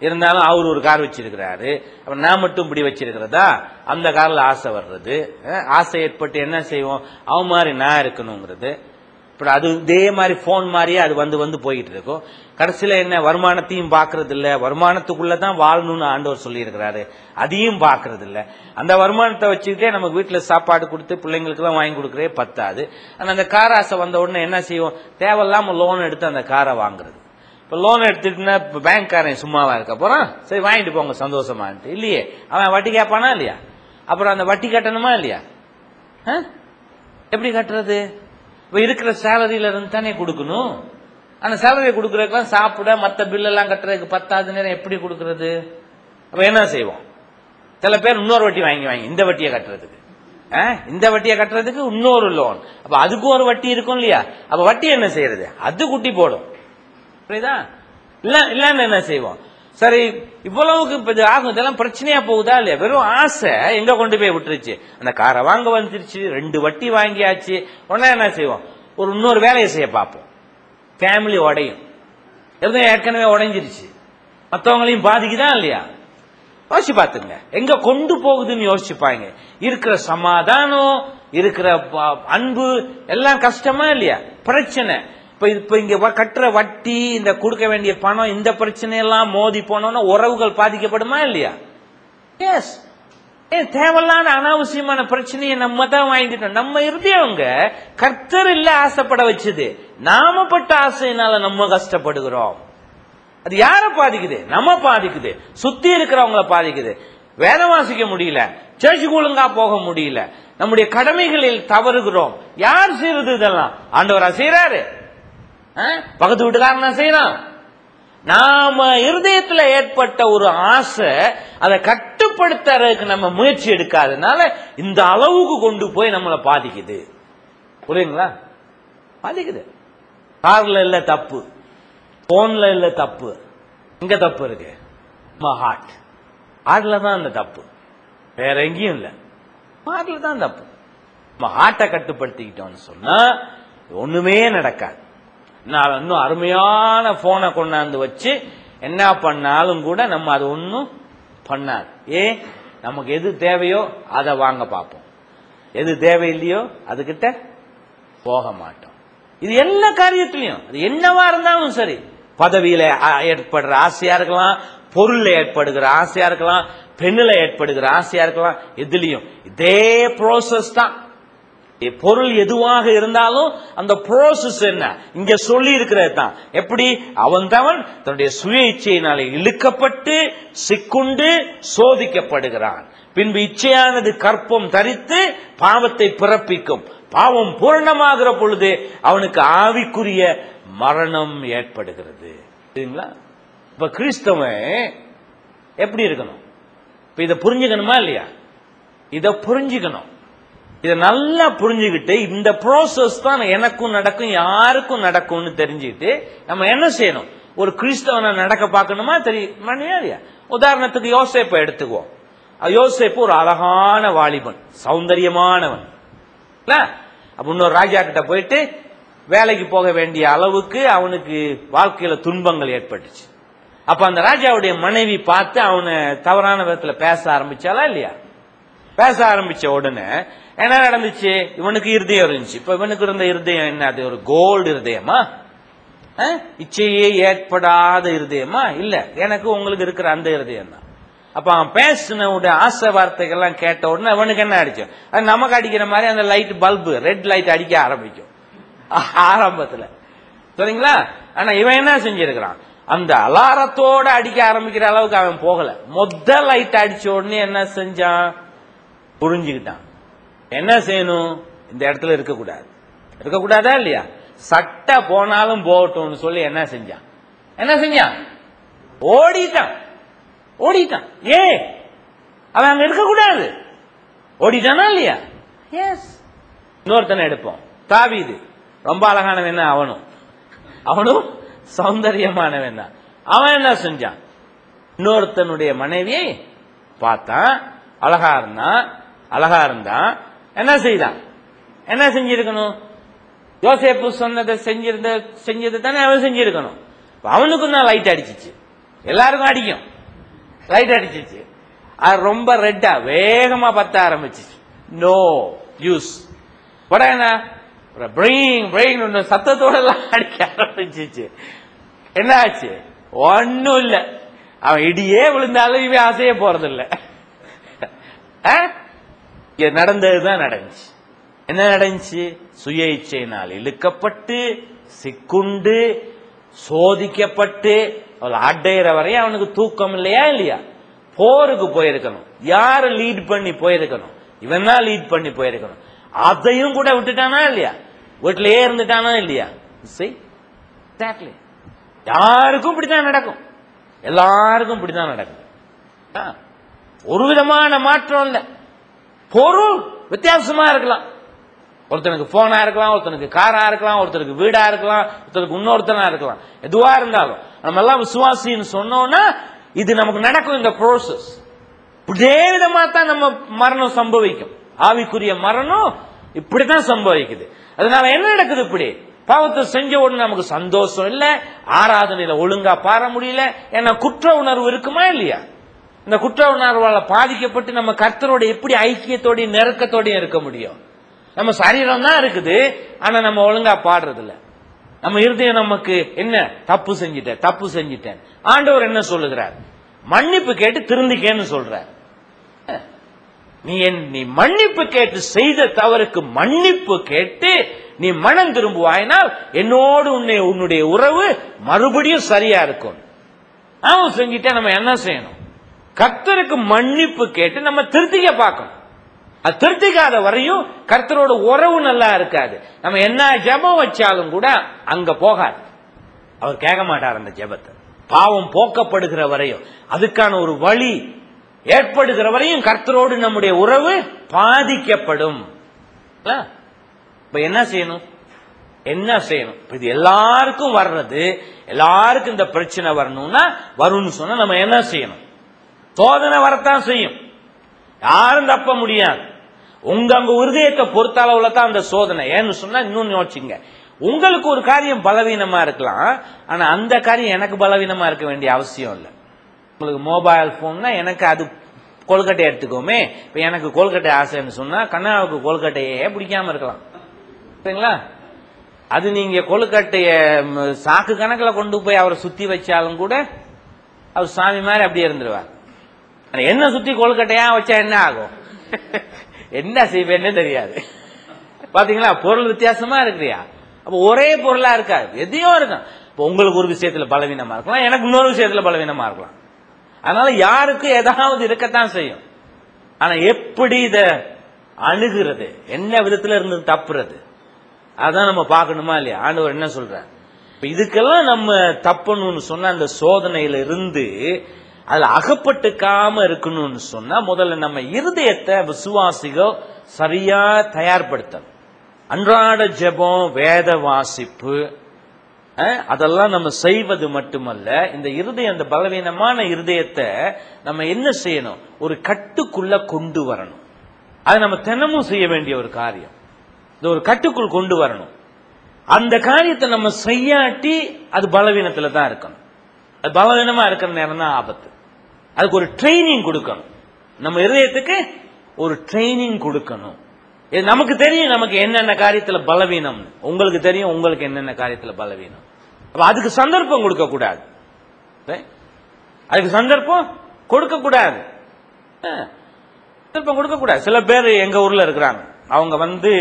இருந்தாலும் அவர் ஒரு கார் வச்சிருக்கிறாரு அப்ப நான் மட்டும் இப்படி வச்சிருக்கிறதா அந்த கார்ல ஆசை வர்றது அஹ், ஆசை ஏற்பட்டு என்ன செய்வோம் அவன் மாதிரி நான் இருக்கணுங்கிறது இப்ப அது இதே மாதிரி போன் மாதிரியே அது வந்து வந்து போயிட்டு இருக்கும் கடைசியில என்ன வருமானத்தையும் பாக்குறது இல்ல வருமானத்துக்குள்ள தான் வாழணும்னு ஆண்டவர் சொல்லி இருக்கிறாரு அதையும் பாக்குறது இல்ல அந்த வருமானத்தை வச்சுக்கிட்டே நமக்கு வீட்டுல சாப்பாடு கொடுத்து பிள்ளைங்களுக்கு எல்லாம் வாங்கி கொடுக்கறே பத்தாது ஆனா அந்த கார் ஆசை வந்த உடனே என்ன செய்வோம் தேவையில்லாம லோன் எடுத்து அந்த காரை வாங்குறது இப்ப லோன் எடுத்துட்டுனா பேங்க்காரன் சும்மாவா இருக்க போறான் சரி வாங்கிட்டு போங்க சந்தோஷமான்ட்டு இல்லையே அவன் வட்டி கேட்பானா இல்லையா அப்புறம் அந்த வட்டி கட்டணுமா இல்லையா ஆ? எப்படி கட்டுறது இப்ப இருக்கிற சேலரியில இருந்து தானே கொடுக்கணும் அந்த சேலரியை கொடுக்கறதுக்கெல்லாம் சாப்பிட மத்த பில் எல்லாம் கட்டுறதுக்கு பத்தாவது நேரம் எப்படி கொடுக்கறது அப்ப என்ன செய்வோம் சில பேர் இன்னொரு வட்டி வாங்கி வாங்கி இந்த வட்டியை கட்டுறதுக்கு ஆ? இந்த வட்டியை கட்டுறதுக்கு இன்னொரு லோன் அப்ப அதுக்கு ஒரு வட்டி இருக்கும் இல்லையா அப்ப வட்டி என்ன செய்யறது அது குட்டி போடும் புரியுதா இல்ல இல்லன்னு என்ன செய்வோம் சரி இவ்வளவுக்கு இப்ப இது ஆகும் இதெல்லாம் பிரச்சனையா போகுதா இல்லையா வெறும் ஆசை எங்க கொண்டு போய் விட்டுருச்சு அந்த காரை வாங்க வந்துருச்சு ரெண்டு வட்டி வாங்கியாச்சு உடனே என்ன செய்வோம் ஒரு இன்னொரு வேலையை செய்ய பார்ப்போம் ஃபேமிலி உடையும் எதுவும் ஏற்கனவே உடைஞ்சிருச்சு மற்றவங்களையும் பாதிக்குதா இல்லையா யோசிச்சு பாத்துங்க எங்க கொண்டு போகுதுன்னு யோசிச்சுப்பாங்க இருக்கிற சமாதானம் இருக்கிற ப- அன்பு எல்லாம் கஷ்டமா இல்லையா பிரச்சனை இப்ப இது- இப்ப இங்க வ- கட்டுற வட்டி இந்த கொடுக்க வேண்டிய பணம் இந்த பிரச்சனை எல்லாம் மோதி போனோம்னா உறவுகள் பாதிக்கப்படுமா இல்லையா எஸ் ஏன் தேவையில்லாத அனாவசியமான பிரச்சனையை நம்ம தான் வாங்கிட்டோம் நம்ம இருதயவங்க கர்த்தர் இல்ல ஆசைப்பட வச்சது நாம பட்ட ஆசையினால நம்ம கஷ்டப்படுகிறோம் அது யார பாதிக்குது நம்ம பாதிக்குது சுத்தி இருக்கிறவங்கள பாதிக்குது வேதம் வாசிக்க முடியல சர்ச்சுக்கு ஒழுங்கா போக முடியல நம்முடைய கடமைகளில் தவறுகிறோம் யார் செய்யறது இதெல்லாம் ஆண்டவரா செய்யறாரு ஆ? பக்கத்து வீட்டுக்காரனா செய்யறான் நாம இருதயத்துல ஏற்பட்ட ஒரு ஆசை அதை கட்டுப்படுத்துறதுக்கு நம்ம முயற்சி எடுக்காதனால இந்த அளவுக்கு கொண்டு போய் நம்மளை பாதிக்குது புரியுங்களா பாதிக்குது கார்ல இல்ல தப்பு போன்ல இல்ல தப்பு எங்க தப்பு இருக்கு நம்ம ஹார்ட் ஹார்ட்ல தான் அந்த தப்பு வேற எங்கேயும் இல்ல ஹார்ட்ல தான் தப்பு நம்ம ஹார்ட்டை கட்டுப்படுத்திக்கிட்டோம்னு சொன்னா ஒண்ணுமே நடக்காது நான் இன்னும் அருமையான போனை கொண்டாந்து வச்சு என்ன பண்ணாலும் கூட நம்ம அது ஒன்றும் பண்ணாது ஏ நமக்கு எது தேவையோ அதை வாங்க பார்ப்போம் எது தேவையில்லையோ அதுகிட்ட போக மாட்டோம் இது எல்லா காரியத்திலையும் அது என்னவா இருந்தாலும் சரி பதவியில ஆ- ஏற்படுற ஆசையா இருக்கலாம் பொருள்ல ஏற்படுகிற ஆசையா இருக்கலாம் பெண்ணுல ஏற்படுகிற ஆசையா இருக்கலாம் எதுலயும் இதே ப்ரோசஸ் தான் இ- பொருள் எதுவாக இருந்தாலும் அந்த ப்ரோசஸ் என்ன இங்க சொல்லி இருக்கிறது தான் எப்படி அவன் தவன் தன்னுடைய சுய இச்சையினாலே இழுக்கப்பட்டு சிக்குண்டு சோதிக்கப்படுகிறான் பின்பு இச்சையானது கற்பம் தரித்து பாவத்தை பிறப்பிக்கும் பாவம் பூரணமாகிற பொழுது அவனுக்கு ஆவிக்குரிய மரணம் ஏற்படுகிறது சரிங்களா இப்ப கிறிஸ்தவன் எப்படி இருக்கணும் இப்ப இதை புரிஞ்சுக்கணுமா இல்லையா இதை புரிஞ்சுக்கணும் இதை நல்லா புரிஞ்சுக்கிட்டு இந்த ப்ரோசஸ் தான் எனக்கும் நடக்கும் யாருக்கும் நடக்கும்னு தெரிஞ்சுக்கிட்டு நம்ம என்ன செய்யணும் ஒரு கிறிஸ்தவனை நடக்க பார்க்கணுமா தெரியுமா இல்லையா உதாரணத்துக்கு யோசேப்பை எடுத்துக்குவோம் அஹ் யோசேப்பு ஒரு அழகான வாலிபன் சௌந்தரியமானவன் இல்ல? அப்ப இன்னொரு ராஜா கிட்ட போயிட்டு வேலைக்கு போக வேண்டிய அளவுக்கு அவனுக்கு வாழ்க்கையில துன்பங்கள் ஏற்பட்டுச்சு அப்ப அந்த ராஜாவுடைய மனைவி பார்த்து அவனை தவறான விதத்துல பேச ஆரம்பிச்சாலா இல்லையா பேச ஆரம்பிச்ச உடனே என்ன நடந்துச்சு இவனுக்கு இருதயம் இருந்துச்சு இப்ப இவனுக்கு இருந்த இருதயம் என்ன அது ஒரு கோல்டு இருதயமா அஹ்? இச்சையே ஏற்படாத இருதயமா இல்ல எனக்கு உங்களுக்கு இருக்கிற அந்த இருதயம் தான் அப்ப அவன் பேசின உடைய ஆசை வார்த்தைகள்லாம் கேட்ட உடனே அவனுக்கு என்ன அடிக்கும் அது நமக்கு அடிக்கிற மாதிரி அந்த லைட் பல்பு ரெட் லைட் அடிக்க ஆரம்பிக்கும் ஆ- ஆரம்பத்துல சரிங்களா ஆனா இவன் என்ன செஞ்சிருக்கிறான் அந்த அலாரத்தோட அடிக்க ஆரம்பிக்கிற அளவுக்கு அவன் போகல மொத்த லைட் அடிச்ச உடனே என்ன செஞ்சான் புரிஞ்சுக்கிட்டான் என்ன செய்யணும் இந்த இடத்துல இருக்கக்கூடாது இருக்கக்கூடாதா இல்லையா சட்டை போனாலும் போகட்டும்னு சொல்லி என்ன செஞ்சான் என்ன செஞ்சான் ஓடிட்டான் ஓடிட்டான் ஏ அவன் அங்க இருக்கக்கூடாது ஓடிட்டானா இல்லையா எஸ் இன்னொருத்தனை எடுப்போம் தாவீது ரொம்ப அழகானவன் தான் அவனும் அவனும் சௌந்தரியமானவன் தான் அவன் என்ன செஞ்சான் இன்னொருத்தனுடைய மனைவியை பார்த்தான் அழகா இருந்தான் அழகா இருந்தான் என்ன செய்தான் என்ன செஞ்சிருக்கணும் யோசேப்பு சொன்னதை செஞ்சிருந்த செஞ்சது தானே அவன் செஞ்சிருக்கணும் இப்ப அவனுக்கும் தான் லைட் அடிச்சிச்சு எல்லாருக்கும் அடிக்கும் லைட் அடிச்சிச்சு அது ரொம்ப ரெட்டா வேகமா பத்த ஆரம்பிச்சிச்சு நோ யூஸ் உடனே பிரிங் பிரிங் சத்தத்தோட எல்லாம் அடிக்க ஆரம்பிச்சிச்சு என்ன ஆச்சு ஒன்னும் இல்ல அவன் இடியே விழுந்தாலும் இவன் அசைய போறதில்ல ஆ? இங்க நடந்ததுதான் நடந்துச்சு என்ன நடந்துச்சு சுய இச்சையினால் இழுக்கப்பட்டு சிக்குண்டு சோதிக்கப்பட்டு அவள் அடையிற வரையும் அவனுக்கு தூக்கம் இல்லையா இல்லையா போருக்கு போயிருக்கணும் யாரு லீட் பண்ணி போயிருக்கணும் இவன் தான் லீட் பண்ணி போயிருக்கணும் அதையும் கூட விட்டுட்டானா இல்லையா வீட்டிலேயே இருந்துட்டானா இல்லையா செய் எக்ஸாக்ட்லி யாருக்கும் இப்படித்தான் நடக்கும் எல்லாருக்கும் இப்படித்தான் நடக்கும் ஆ. ஒரு விதமான மாற்றம் இல்ல பொருள் வித்தியாசமா இருக்கலாம் ஒருத்தனுக்கு போனா இருக்கலாம் ஒருத்தனுக்கு காரா இருக்கலாம் ஒருத்தருக்கு வீடா இருக்கலாம் ஒருத்தருக்கு இன்னொருத்தனா இருக்கலாம் எதுவா இருந்தாலும் நம்ம எல்லாம் விசுவாசின்னு சொன்னோம்னா இது நமக்கு நடக்கும் இந்த ப்ரோசஸ் இதே விதமா தான் நம்ம மரணம் சம்பவிக்கும் ஆவிக்குரிய மரணம் இப்படித்தான் சம்பவிக்குது அதனால என்ன நடக்குது இப்படி பாவத்தை செஞ்ச உடனே நமக்கு சந்தோஷம் இல்ல ஆராதனையில ஒழுங்கா பார முடியல ஏன்னா குற்ற உணர்வு இருக்குமா இல்லையா இந்த குற்ற உணர்வால பாதிக்கப்பட்டு நம்ம கர்த்தரோட எப்படி ஐக்கியத்தோடையும் நெருக்கத்தோடையும் இருக்க முடியும் நம்ம சரீரம் தான் இருக்குது ஆனா நம்ம ஒழுங்கா பாடுறது இல்ல நம்ம இருதயம் நமக்கு என்ன தப்பு செஞ்சிட்டேன் தப்பு செஞ்சிட்டேன் ஆண்டவர் என்ன சொல்லுகிறார் மன்னிப்பு கேட்டு திருந்திக்கேன்னு சொல்றார் நீ என் நீ மன்னிப்பு கேட்டு செய்த தவறுக்கு மன்னிப்பு கேட்டு நீ மனம் திரும்புவாயினால் என்னோடு உன்னை உன்னுடைய உறவு மறுபடியும் சரியா இருக்கும் அவன் செஞ்சிட்டா நம்ம என்ன செய்யணும் கர்த்தருக்கு மன்னிப்பு கேட்டு நம்ம திருத்திக்க பார்க்கணும் அது திருத்திக்காத வரையும் கர்த்தரோட உறவு நல்லா இருக்காது நம்ம என்ன ஜெபம் வச்சாலும் கூட அங்க போகாது அவர் கேட்க மாட்டார் அந்த ஜெபத்தை பாவம் போக்கப்படுகிற வரையும் அதுக்கான ஒரு வழி ஏற்படுகிற வரையும் கர்த்தரோடு நம்முடைய உறவு பாதிக்கப்படும் இல்ல? இப்ப என்ன செய்யணும் என்ன செய்யணும் இப்ப இது எல்லாருக்கும் வர்றது எல்லாருக்கும் இந்த பிரச்சனை வரணும்னா வரும்னு சொன்னா நம்ம என்ன செய்யணும் சோதனை வரத்தான் செய்யும் யாரும் தப்ப முடியாது உங்க அங்க இருதயத்தை பொறுத்த அளவுல தான் அந்த சோதனை ஏன்னு சொன்னா இன்னொன்னு யோசிச்சுங்க உங்களுக்கு ஒரு காரியம் பலவீனமா இருக்கலாம் ஆனா அந்த காரியம் எனக்கு பலவீனமா இருக்க வேண்டிய அவசியம் இல்லை உங்களுக்கு மொபைல் போன்னா எனக்கு அது கொல்கட்டை எடுத்துக்கோமே இப்ப எனக்கு கொல்கட்டை ஆசைன்னு சொன்னா கண்ணாவுக்கு கொல்கட்டையே பிடிக்காம இருக்கலாம் சரிங்களா அது நீங்க கொழுக்கட்டைய ம், சாக்கு கணக்குல கொண்டு போய் அவரை சுத்தி வச்சாலும் கூட அவர் சாமி மாதிரி அப்படியே இருந்துருவார் ஆனா என்ன சுத்தி கொழுக்கட்டையா வச்சா என்ன ஆகும் என்ன செய்வேன்னு தெரியாது பாத்தீங்களா பொருள் வித்தியாசமா இருக்குறியா அப்ப ஒரே பொருளா இருக்காது எதையோ இருக்கும் இப்ப உங்களுக்கு ஒரு விஷயத்துல பலவீனமா இருக்கலாம் எனக்கு இன்னொரு விஷயத்துல பலவீனமா இருக்கலாம் அதனால யாருக்கும் ஏதாவது இருக்கத்தான் செய்யும் ஆனா எப்படி இத அணுகிறது என்ன விதத்துல இருந்து தப்புறது அதான் நம்ம பார்க்கணுமா இல்லையா ஆண்டவர் என்ன சொல்றார் இப்ப இதுக்கெல்லாம் நம்ம தப்பணும்னு சொன்னா அந்த சோதனையில இருந்து அதுல அகப்பட்டுக்காம இருக்கணும்னு சொன்னா முதல்ல நம்ம இருதயத்தை விசுவாசிகள் சரியா தயார்படுத்தணும் அன்றாட ஜெபம் வேத வாசிப்பு அஹ், அதெல்லாம் நம்ம செய்வது மட்டுமல்ல இந்த இருதயம் அந்த பலவீனமான இருதயத்தை நம்ம என்ன செய்யணும் ஒரு கட்டுக்குள்ள கொண்டு வரணும் அது நம்ம தினமும் செய்ய வேண்டிய ஒரு காரியம் இந்த ஒரு கட்டுக்குள் கொண்டு வரணும் அந்த காரியத்தை நம்ம செய்யாட்டி அது பலவீனத்துல தான் இருக்கணும் அது பலவீனமா இருக்கிற நேரம் தான் ஆபத்து அதுக்கு ஒரு ட்ரைனிங் கொடுக்கணும் நம்ம இருதயத்துக்கு ஒரு ட்ரைனிங் கொடுக்கணும் இது நமக்கு தெரியும் நமக்கு என்னென்ன காரியத்துல பலவீனம் உங்களுக்கு தெரியும் உங்களுக்கு என்னென்ன காரியத்துல பலவீனம் அப்ப அதுக்கு சந்தர்ப்பம் கொடுக்க கூடாது Right? அதுக்கு சந்தர்ப்பம் கொடுக்க கூடாது அஹ், சந்தர்ப்பம் கொடுக்க கூடாது சில பேர் எங்க ஊர்ல இருக்கிறாங்க அவங்க வந்து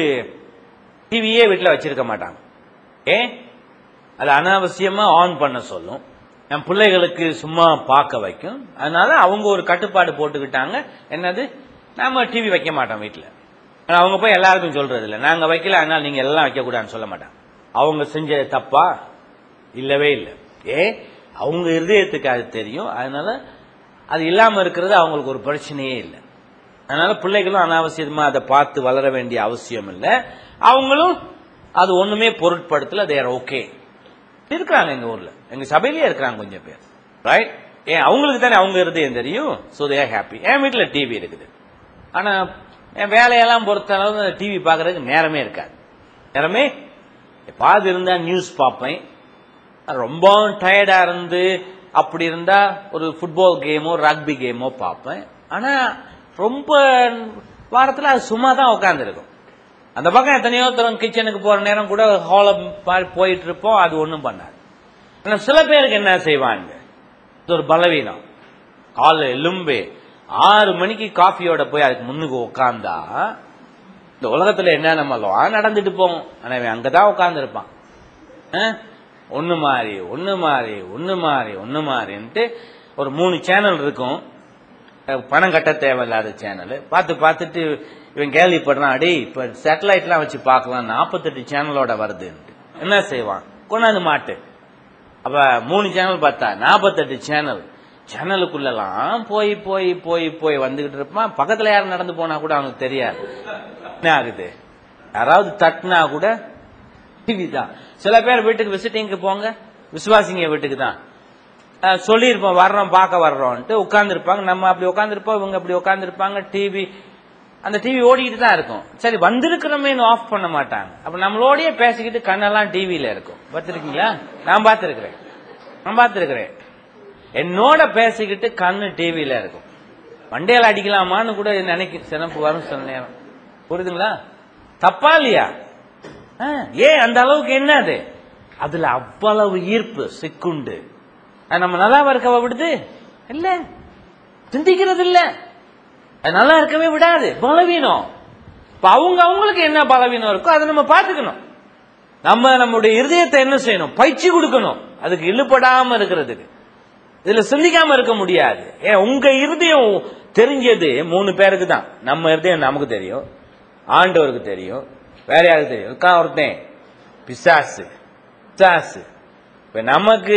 டிவியே வீட்டில் வச்சிருக்க மாட்டாங்க ஏ அது அனாவசியமா ஆன் பண்ண சொல்லும் என் பிள்ளைகளுக்கு சும்மா பார்க்க வைக்கும் அதனால அவங்க ஒரு கட்டுப்பாடு போட்டுக்கிட்டாங்க என்னது நாம டிவி வைக்க மாட்டோம் வீட்டில் ஆனா அவங்க போய் எல்லாருக்கும் சொல்றது இல்லை நாங்க வைக்கல அதனால நீங்க எல்லாம் வைக்க கூடாதுன்னு சொல்ல மாட்டாங்க அவங்க செஞ்ச தப்பா இல்லவே இல்லை ஏ அவங்க இருதயத்துக்கு அது தெரியும் அதனால அது இல்லாம இருக்கிறது அவங்களுக்கு ஒரு பிரச்சனையே இல்லை அதனால பிள்ளைகளும் அனாவசியமா அதை பார்த்து வளர வேண்டிய அவசியம் இல்லை அவங்களும் அது ஒண்ணுமே பொருட்படுத்தல தேர் ஓகே இருக்கிறாங்க எங்க ஊர்ல எங்க சபையிலேயே இருக்கிறாங்க கொஞ்சம் பேர் ரைட் ஏன் அவங்களுக்கு தானே அவங்க இருதயம் தெரியும் ஸோ தேர் ஹாப்பி என் வீட்டுல டிவி இருக்குது ஆனா என் வேலையெல்லாம் பொறுத்த அளவு டிவி பார்க்கறதுக்கு நேரமே இருக்காது நேரமே எப்பாவது இருந்தா நியூஸ் பார்ப்பேன் ரொம்ப டயர்டா இருந்து அப்படி இருந்தா ஒரு ஃபுட்பால் கேமோ ரக்பி கேமோ பார்ப்பேன் ஆனா ரொம்ப வாரத்துல அது சும்மா தான் உட்காந்துருக்கும் அந்த பக்கம் எத்தனையோ தரம் கிச்சனுக்கு போற நேரம் கூட ஹால போயிட்டு இருப்போம் அது ஒண்ணும் பண்ணாது ஆனா சில பேருக்கு என்ன செய்வாங்க இது ஒரு பலவீனம் கால எலும்பே ஆறு மணிக்கு காஃபியோட போய் அதுக்கு முன்னுக்கு உட்காந்தா இந்த உலகத்துல என்னென்ன நடந்துட்டு போகும் ஆனா இவன் அங்கதான் உட்கார்ந்து இருப்பான் ஒன்னு மாறி ஒன்னு மாறி ஒன்னு மாறி ஒன்னு மாறின்ட்டு ஒரு மூணு சேனல் இருக்கும் அஹ் பணம் கட்ட தேவையில்லாத சேனல் பார்த்து பார்த்துட்டு இவன் கேள்விப்படுறான் அடே இப்ப சேட்டலைட்லாம் வச்சு பார்க்கலாம் நாற்பத்தெட்டு சேனலோட வருதுன்ட்டு என்ன செய்வான் கொண்டாந்து மாட்டு அப்ப மூணு சேனல் பார்த்தா நாற்பத்தெட்டு சேனல் சேனலுக்குள்ளலாம் போய் போய் போய் போய் வந்துகிட்டு இருப்பான் பக்கத்துல யாரும் நடந்து போனா கூட அவனுக்கு தெரியாது என்ன ஆகுது யாராவது தட்டினா கூட டிவி தான் சில பேர் வீட்டுக்கு விசிட்டிங்க்கு போங்க விசுவாசிங்க வீட்டுக்கு தான் அஹ் சொல்லியிருப்போம் வர்றோம் பார்க்க வர்றோம்ட்டு உட்கார்ந்துருப்பாங்க நம்ம அப்படி உட்காந்துருப்போம் இவங்க அப்படி உட்காந்துருப்பாங்க டிவி அந்த டிவி ஓடிக்கிட்டு தான் இருக்கும் சரி வந்திருக்கிறோமேனு ஆஃப் பண்ண மாட்டாங்க அப்ப நம்மளோடயே பேசிக்கிட்டு கண்ணெல்லாம் டிவியில இருக்கும் பார்த்துருக்கீங்களா நான் பார்த்துருக்கிறேன் நான் பார்த்துருக்கிறேன் என்னோட பேசிக்கிட்டு கண்ணு டிவியில இருக்கும் மண்டையில அடிக்கலாமான்னு கூட நினைக்க சிறப்பு வரும் சில நேரம் புரியுதுங்களா தப்பா இல்லையா ஆ, ஏன் அந்த அளவுக்கு என்னது அதுல அவ்வளவு ஈர்ப்பு சிக்குண்டு அது நம்ம நல்லா இருக்கவ விடுது இல்ல சிந்திக்கிறது இல்ல அது நல்லா இருக்கவே விடாது பலவீனம் இப்ப அவங்க அவங்களுக்கு என்ன பலவீனம் இருக்கோ அதை நம்ம பார்த்துக்கணும் நம்ம நம்முடைய இருதயத்தை என்ன செய்யணும் பயிற்சி கொடுக்கணும் அதுக்கு இழுபடாம இருக்கிறதுக்கு இதுல சிந்திக்காம இருக்க முடியாது ஏன் உங்க இருதயம் தெரிஞ்சது மூணு பேருக்கு தான் நம்ம இருதயம் நமக்கு தெரியும் ஆண்டவருக்கு தெரியும் வேற யாருக்கு தெரியும் இருக்கான் ஒருத்தன் பிசாசு பிசாசு இப்ப நமக்கு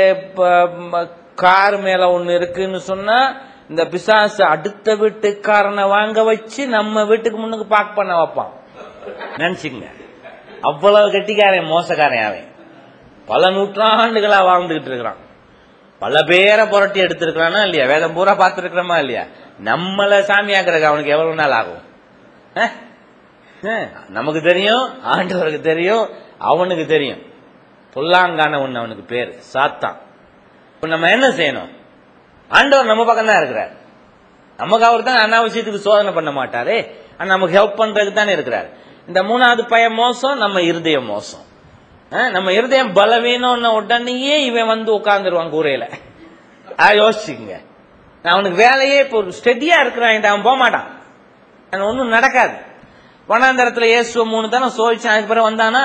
கார் மேல ஒண்ணு இருக்குன்னு சொன்னா இந்த பிசாசு அடுத்த வீட்டுக்காரனை வாங்க வச்சு நம்ம வீட்டுக்கு முன்னுக்கு பார்க் பண்ண வைப்பான் நினைச்சுங்க அவ்வளவு கெட்டிக்காரன் மோசக்காரன் அவன் பல நூற்றாண்டுகளா வாழ்ந்துகிட்டு இருக்கிறான் பல பேரை புரட்டி எடுத்திருக்கிறானா இல்லையா வேதம் பூரா பார்த்திருக்கிறோமா இல்லையா நம்மள சாமியாக்குறதுக்கு அவனுக்கு எவ்வளவு நாள் ஆகும் அஹ்? அஹ், நமக்கு தெரியும் ஆண்டவருக்கு தெரியும் அவனுக்கு தெரியும் பொல்லாங்கான ஒண்ணு அவனுக்கு பேரு சாத்தான் இப்ப நம்ம என்ன செய்யணும் ஆண்டவர் நம்ம பக்கம் தான் இருக்கிறார் நமக்கு அவர் தான் அனாவசியத்துக்கு சோதனை பண்ண மாட்டாரே ஆனா நமக்கு ஹெல்ப் பண்றதுக்கு தானே இருக்கிறார் இந்த மூணாவது பையன் மோசம் நம்ம இருதயம் மோசம் அஹ், நம்ம இருதயம் பலவீனம்னு உடனேயே இவன் வந்து உட்கார்ந்துருவான் கூரையில ஆ யோசிச்சுங்க நான் அவனுக்கு வேலையே இப்போ ஸ்டெடியா இருக்கிறான் அவன் போக மாட்டான் அது ஒன்றும் நடக்காது வனாந்தரத்துல இயேசுவ மூணு தானே சோதிச்சான் அதுக்கு பிறகு வந்தானா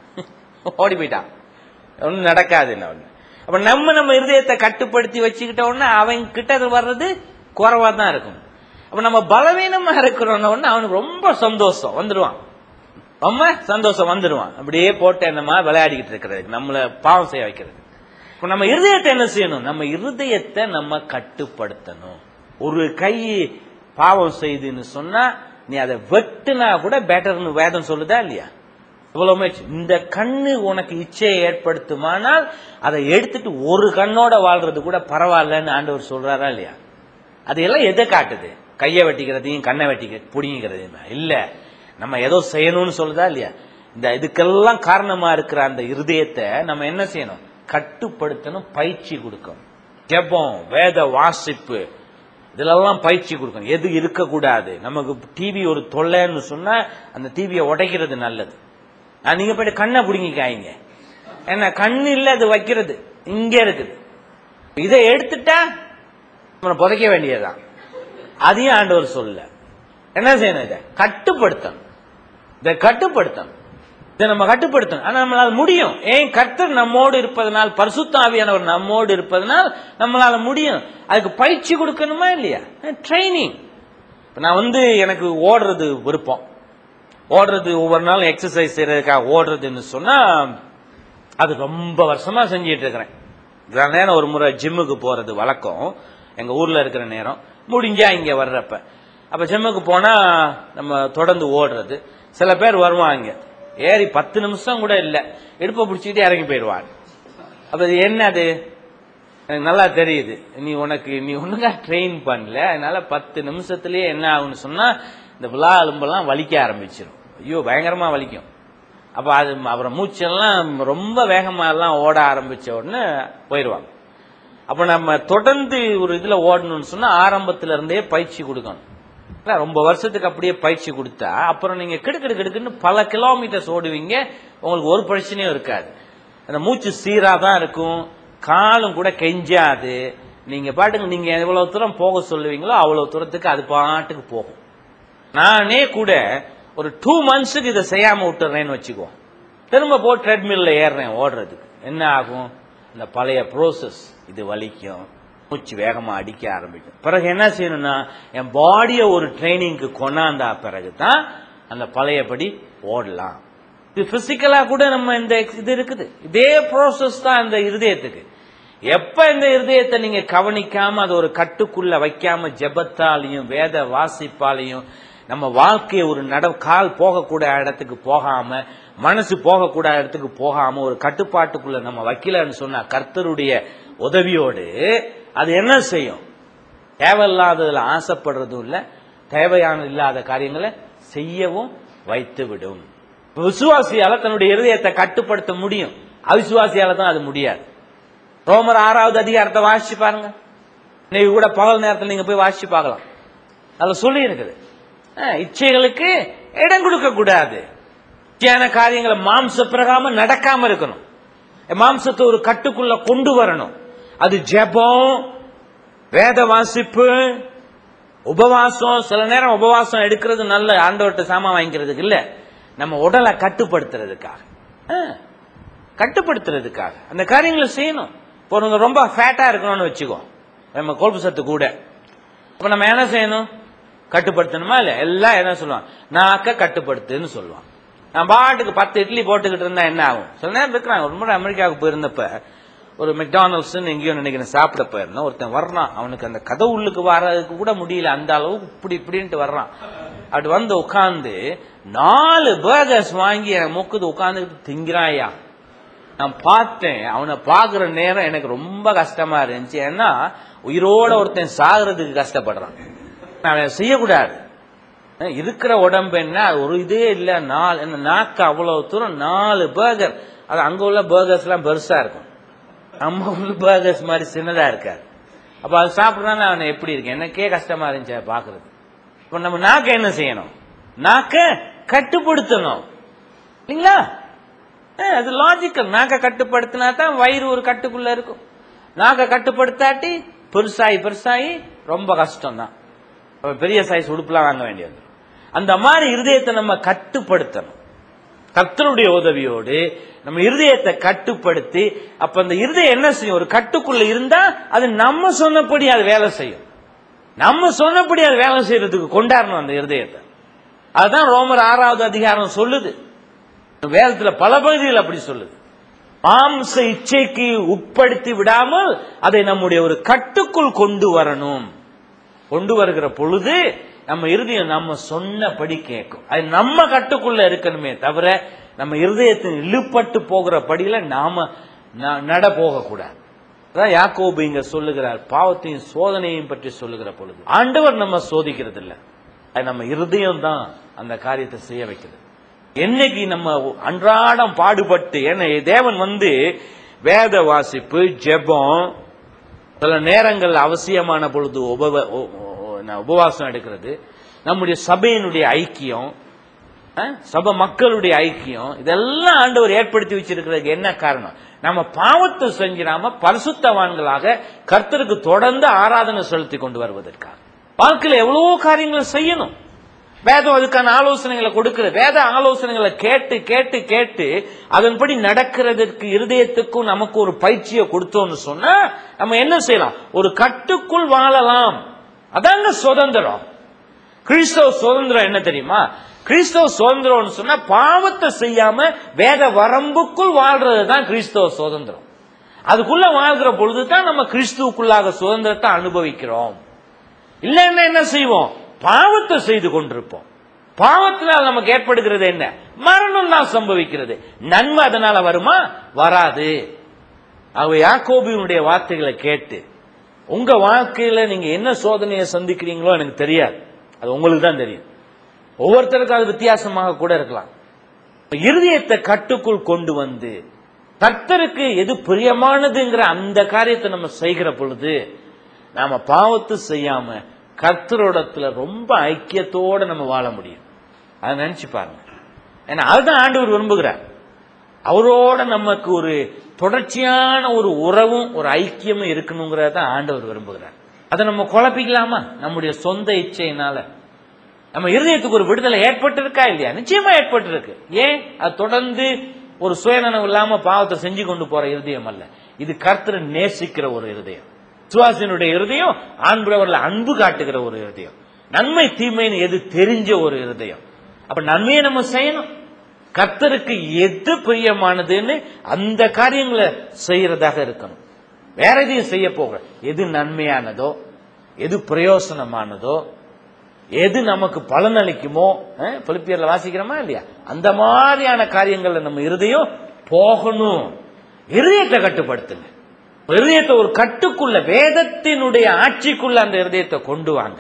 ஓடி போயிட்டான் ஒன்றும் நடக்காது ஒண்ணு அப்ப நம்ம நம்ம இருதயத்தை கட்டுப்படுத்தி வச்சுக்கிட்ட உடனே அவன் கிட்ட அது வர்றது குறைவா தான் இருக்கும் அப்ப நம்ம பலவீனமா இருக்கிறோம்னு உடனே அவனுக்கு ரொம்ப சந்தோஷம் வந்துடுவான் ரொம்ப சந்தோஷம் வந்துடுவான் அப்படியே போட்டு என்னமா விளையாடிக்கிட்டு இருக்கிறதுக்கு நம்மள பாவம் செய்ய வைக்கிறது இப்ப நம்ம இருதயத்தை என்ன செய்யணும் நம்ம இருதயத்தை நம்ம கட்டுப்படுத்தணும் ஒரு கை பாவம் செய்துன்னு சொன்னா நீ அதை வெட்டுனா கூட பெட்டர்னு வேதம் சொல்லுதா இல்லையா இவ்வளவு முயற்சி இந்த கண்ணு உனக்கு இச்சையை ஏற்படுத்துமானால் அதை எடுத்துட்டு ஒரு கண்ணோட வாழ்றது கூட பரவாயில்லன்னு ஆண்டவர் சொல்றாரா இல்லையா அதையெல்லாம் எதை காட்டுது கையை வெட்டிக்கிறதையும் கண்ணை வெட்டிக்க புடிங்கிறதையும் இல்ல நம்ம ஏதோ செய்யணும்னு சொல்லுதா இல்லையா இந்த இதுக்கெல்லாம் காரணமா இருக்கிற அந்த இருதயத்தை நம்ம என்ன செய்யணும் கட்டுப்படுத்தணும் பயிற்சி கொடுக்கணும் ஜெபம் வேத வாசிப்பு இதெல்லாம் பயிற்சி கொடுக்கணும் எது இருக்கக்கூடாது நமக்கு டிவி ஒரு தொல்லைன்னு சொன்னா அந்த டிவியை உடைக்கிறது நல்லது ஆனா, நீங்க போயிட்டு கண்ணை பிடிங்கிக்காய்ங்க ஏன்னா கண்ணு இல்ல அது வைக்கிறது இங்க இருக்குது இதை எடுத்துட்டா நம்மளை புதைக்க வேண்டியதுதான் அதையும் ஆண்டவர் சொல்ல என்ன செய்யணும் இதை கட்டுப்படுத்தணும் இதை கட்டுப்படுத்தணும் இதை நம்ம கட்டுப்படுத்தணும் ஆனா நம்மளால முடியும் ஏன் கர்த்தர் நம்மோடு இருப்பதனால் பரிசுத்த ஆவியானவர் நம்மோடு இருப்பதனால் நம்மளால முடியும் அதுக்கு பயிற்சி கொடுக்கணுமா இல்லையா ட்ரைனிங் நான் வந்து எனக்கு ஓடுறது விருப்பம் ஓடுறது ஒவ்வொரு நாளும் எக்ஸசைஸ் செய்யறதுக்காக ஓடுறதுன்னு சொன்னா அது ரொம்ப வருஷமா செஞ்சிட்டு இருக்கிறேன் சில நேரம் ஒரு முறை ஜிம்முக்கு போறது வழக்கம் எங்க ஊர்ல இருக்கிற நேரம் முடிஞ்சா இங்க வர்றப்ப அப்ப ஜிம்முக்கு போனா நம்ம தொடர்ந்து ஓடுறது சில பேர் வருவாங்க ஏறி பத்து நிமிஷம் கூட இல்ல இடுப்பை பிடிச்சிக்கிட்டு இறங்கி போயிடுவாங்க அப்ப இது என்னது எனக்கு நல்லா தெரியுது நீ உனக்கு நீ ஒண்ணுங்க ட்ரெயின் பண்ணல அதனால பத்து நிமிஷத்துலயே என்ன ஆகும்னு சொன்னா இந்த விழா எலும்பெல்லாம் வலிக்க ஆரம்பிச்சிடும் ஐயோ பயங்கரமா வலிக்கும் அப்ப அது அப்புறம் மூச்செல்லாம் ரொம்ப வேகமா எல்லாம் ஓட ஆரம்பிச்ச உடனே போயிடுவாங்க அப்ப நம்ம தொடர்ந்து ஒரு இதுல ஓடணும்னு சொன்னா ஆரம்பத்துல இருந்தே பயிற்சி கொடுக்கணும் இல்ல, ரொம்ப வருஷத்துக்கு அப்படியே பயிற்சி கொடுத்தா அப்புறம் நீங்க கிடுக்கிடு கிடுக்குன்னு பல கிலோமீட்டர்ஸ் ஓடுவீங்க உங்களுக்கு ஒரு பிரச்சனையும் இருக்காது அந்த மூச்சு சீரா தான் இருக்கும் காலும் கூட கெஞ்சாது நீங்க பாட்டுக்கு நீங்க எவ்வளவு தூரம் போக சொல்லுவீங்களோ அவ்வளவு தூரத்துக்கு அது பாட்டுக்கு போகும் நானே கூட ஒரு டூ மந்த்ஸுக்கு இதை செய்யாம விட்டுறேன்னு வச்சுக்கோ திரும்ப போ ட்ரெட்மில்ல ஏறுறேன் ஓடுறதுக்கு என்ன ஆகும் இந்த பழைய ப்ரோசஸ் இது வலிக்கும் மூச்சு வேகமா அடிக்க ஆரம்பிக்கும் பிறகு என்ன செய்யணும்னா என் பாடியை ஒரு ட்ரைனிங்க்கு கொண்டாந்தா பிறகு தான் அந்த பழையபடி ஓடலாம் இது பிசிக்கலா கூட நம்ம இந்த இது இருக்குது இதே ப்ரோசஸ் தான் இந்த இருதயத்துக்கு எப்ப இந்த இருதயத்தை நீங்க கவனிக்காம அதை ஒரு கட்டுக்குள்ள வைக்காம ஜெபத்தாலையும் வேத வாசிப்பாலையும் நம்ம வாழ்க்கையை ஒரு நட கால் போகக்கூட இடத்துக்கு போகாம மனசு போகக்கூட இடத்துக்கு போகாம ஒரு கட்டுப்பாட்டுக்குள்ள நம்ம வைக்கலன்னு சொன்னா கர்த்தருடைய உதவியோடு அது என்ன செய்யும் தேவையில்லாததுல ஆசைப்படுறதும் இல்ல தேவையான இல்லாத காரியங்களை செய்யவும் வைத்து விடும் விசுவாசியால தன்னுடைய இருதயத்தை கட்டுப்படுத்த முடியும் அவிசுவாசியால தான் அது முடியாது ரோமர் ஆறாவது அதிகாரத்தை வாசிச்சு பாருங்க இன்னைக்கு கூட பகல் நேரத்தில் நீங்க போய் வாசிச்சு பார்க்கலாம் அதுல சொல்லி இருக்குது அஹ், இச்சைகளுக்கு இடம் கொடுக்க கூடாது இச்சையான காரியங்களை மாம்ச பிரகாம நடக்காம இருக்கணும் மாம்சத்தை ஒரு கட்டுக்குள்ள கொண்டு வரணும் அது ஜெபம் வேத வாசிப்பு உபவாசம் சில நேரம் உபவாசம் எடுக்கிறது நல்ல ஆண்டவர்கிட்ட சாமான் வாங்கிக்கிறதுக்கு இல்ல நம்ம உடலை கட்டுப்படுத்துறதுக்காக ஆ, கட்டுப்படுத்துறதுக்காக அந்த காரியங்களை செய்யணும் இப்போ நீங்க ரொம்ப ஃபேட்டா இருக்கணும்னு வச்சுக்கோ நம்ம கொழுப்பு சத்து கூட அப்ப நம்ம என்ன செய்யணும் கட்டுப்படுத்தணுமா இல்ல எல்லாம் என்ன சொல்லுவான் நாக்க கட்டுப்படுத்துன்னு சொல்லுவான் நான் பாட்டுக்கு பத்து இட்லி போட்டுக்கிட்டு இருந்தா என்ன ஆகும் சில நேரம் இருக்கிறாங்க ஒரு முறை அமெரிக்காவுக்கு போயிருந்தப்ப ஒரு மெக்டானல்ஸ் எங்கேயோ நினைக்கிறேன் சாப்பிட போயிருந்தோம் ஒருத்தன் வர்றான் அவனுக்கு அந்த கதை உள்ளுக்கு வர்றதுக்கு கூட முடியல அந்த அளவுக்கு இப்படி இப்படின்ட்டு வர்றான் அப்படி வந்து உட்காந்து நாலு பர்கர்ஸ் வாங்கி என் மூக்குது உட்காந்துக்கிட்டு திங்கிறாயா நான் பார்த்தேன் அவனை பார்க்குற நேரம் எனக்கு ரொம்ப கஷ்டமா இருந்துச்சு ஏன்னா உயிரோட ஒருத்தன் சாகிறதுக்கு கஷ்டப்படுறான் நான் அதை செய்யக்கூடாது அஹ் இருக்கிற உடம்பு என்ன அது ஒரு இதே இல்ல நாலு என்ன நாக்கு அவ்வளவு தூரம் நாலு பர்கர் அது அங்க உள்ள பர்கர்ஸ் எல்லாம் பெருசா இருக்கும் நம்ம உள்ள பர்கர்ஸ் மாதிரி சின்னதா இருக்காது அப்ப அது சாப்பிடுறாங்க அவனை எப்படி இருக்கு எனக்கே கஷ்டமா இருந்துச்சு அதை பாக்குறது இப்ப நம்ம நாக்க என்ன செய்யணும் நாக்க கட்டுப்படுத்தணும் இல்லைங்களா அஹ் அது லாஜிக்கல் நாக்க கட்டுப்படுத்தினா தான் வயிறு ஒரு கட்டுக்குள்ள இருக்கும் நாக்க கட்டுப்படுத்தாட்டி பெருசாயி பெருசாயி ரொம்ப கஷ்டம் தான் பெரிய சைஸ் உடுப்புலாம் வாங்க வேண்டியது அந்த மாதிரி இருதயத்தை நம்ம கட்டுப்படுத்தணும் கர்த்தருடைய உதவியோடு நம்ம இருதயத்தை கட்டுப்படுத்தி அப்ப அந்த இருதயம் என்ன செய்யும் ஒரு கட்டுக்குள்ள இருந்தா அது நம்ம சொன்னபடி அது வேலை செய்யும் நம்ம சொன்னபடி அது வேலை செய்யறதுக்கு கொண்டாடணும் அந்த இருதயத்தை அதுதான் ரோமர் ஆறாவது அதிகாரம் சொல்லுது வேதத்துல பல பகுதிகள் அப்படி சொல்லுது மாம்ச இச்சைக்கு உட்படுத்தி விடாமல் அதை நம்முடைய ஒரு கட்டுக்குள் கொண்டு வரணும் கொண்டு வருகிற பொழுது நம்ம இருதயம் நம்ம சொன்னபடி கேட்கும் அது நம்ம கட்டுக்குள்ள இருக்கணுமே தவிர நம்ம இருதயத்தின் இழுப்பட்டு போகிற படியில நாம ந- நட போக கூடாது அதான் யாக்கோபு இங்க சொல்லுகிறார் பாவத்தையும் சோதனையும் பற்றி சொல்லுகிற பொழுது ஆண்டவர் நம்ம சோதிக்கிறது இல்ல அது நம்ம இருதயம் தான் அந்த காரியத்தை செய்ய வைக்கிறது என்னைக்கு நம்ம அன்றாடம் பாடுபட்டு ஏன்னா தேவன் வந்து வேத வாசிப்பு ஜெபம் சில நேரங்கள் அவசியமான பொழுது உபவ- உ- உ- ந- உபவாசம் எடுக்கிறது நம்முடைய சபையினுடைய ஐக்கியம் அஹ், சபை மக்களுடைய ஐக்கியம் இதெல்லாம் ஆண்டவர் ஏற்படுத்தி வச்சிருக்கிறதுக்கு என்ன காரணம் நம்ம பாவத்தை செஞ்சிடாம பரிசுத்தவான்களாக கர்த்தருக்கு தொடர்ந்து ஆராதனை செலுத்தி கொண்டு வருவதற்காக வாழ்க்கையில எவ்வளவோ காரியங்களை செய்யணும் வேதம் அதுக்கான ஆலோசனைகளை கொடுக்கிற வேத ஆலோசனைகளை கேட்டு கேட்டு கேட்டு அதன்படி நடக்கிறதுக்கு இருதயத்துக்கும் நமக்கு ஒரு பயிற்சியை கொடுத்தோம்னு சொன்னா நம்ம என்ன செய்யலாம் ஒரு கட்டுக்குள் வாழலாம் அதாங்க சுதந்திரம் கிறிஸ்தவ சுதந்திரம் என்ன தெரியுமா கிறிஸ்தவ சுதந்திரம்னு சொன்னா பாவத்தை செய்யாம வேத வரம்புக்குள் வாழ்றது தான் கிறிஸ்தவ சுதந்திரம் அதுக்குள்ள வாழ்கிற பொழுது தான் நம்ம கிறிஸ்துவுக்குள்ளாக சுதந்திரத்தை அனுபவிக்கிறோம் இல்லைன்னா என்ன செய்வோம் பாவத்தை செய்து கொண்டிருப்போம் பாவத்தினால் நமக்கு ஏற்படுகிறது என்ன மரணம் தான் சம்பவிக்கிறது நன்மை அதனால வருமா வராது அவ யாக்கோபியுடைய வார்த்தைகளை கேட்டு உங்க வாழ்க்கையில நீங்க என்ன சோதனையை சந்திக்கிறீங்களோ எனக்கு தெரியாது அது உங்களுக்கு தான் தெரியும் ஒவ்வொருத்தருக்கும் அது வித்தியாசமாக கூட இருக்கலாம் இருதயத்தை கட்டுக்குள் கொண்டு வந்து கர்த்தருக்கு எது பிரியமானதுங்கிற அந்த காரியத்தை நம்ம செய்கிற பொழுது நாம பாவத்தை செய்யாம கர்த்தரோடத்துல ரொம்ப ஐக்கியத்தோட நம்ம வாழ முடியும் அதை நினைச்சு பாருங்க ஏன்னா அதுதான் ஆண்டவர் விரும்புகிறார் அவரோட நமக்கு ஒரு தொடர்ச்சியான ஒரு உறவும் ஒரு ஐக்கியமும் இருக்கணுங்கிறத ஆண்டவர் விரும்புகிறார் அதை நம்ம குழப்பிக்கலாமா நம்முடைய சொந்த இச்சையினால நம்ம இருதயத்துக்கு ஒரு விடுதலை ஏற்பட்டிருக்கா இல்லையா நிச்சயமா ஏற்பட்டிருக்கு ஏன் அது தொடர்ந்து ஒரு சுயநனவு இல்லாம பாவத்தை செஞ்சு கொண்டு போற இருதயம் அல்ல இது கர்த்தரை நேசிக்கிற ஒரு இருதயம் சுவாசினுடைய இருதயம் ஆண்புறவர்ல அன்பு காட்டுகிற ஒரு இருதயம் நன்மை தீமைன்னு எது தெரிஞ்ச ஒரு இருதயம் அப்ப நன்மையை நம்ம செய்யணும் கர்த்தருக்கு எது பிரியமானதுன்னு அந்த காரியங்களை செய்யறதாக இருக்கணும் வேற எதையும் செய்ய போக எது நன்மையானதோ எது பிரயோசனமானதோ எது நமக்கு பலனளிக்குமோ அஹ், பிலிப்பியர்ல வாசிக்கிறோமா இல்லையா அந்த மாதிரியான காரியங்கள்ல நம்ம இருதயம் போகணும் இருதயத்தை கட்டுப்படுத்துங்க இருதயத்தை ஒரு கட்டுக்குள்ள வேதத்தினுடைய ஆட்சிக்குள்ள அந்த இருதயத்தை கொண்டு வாங்க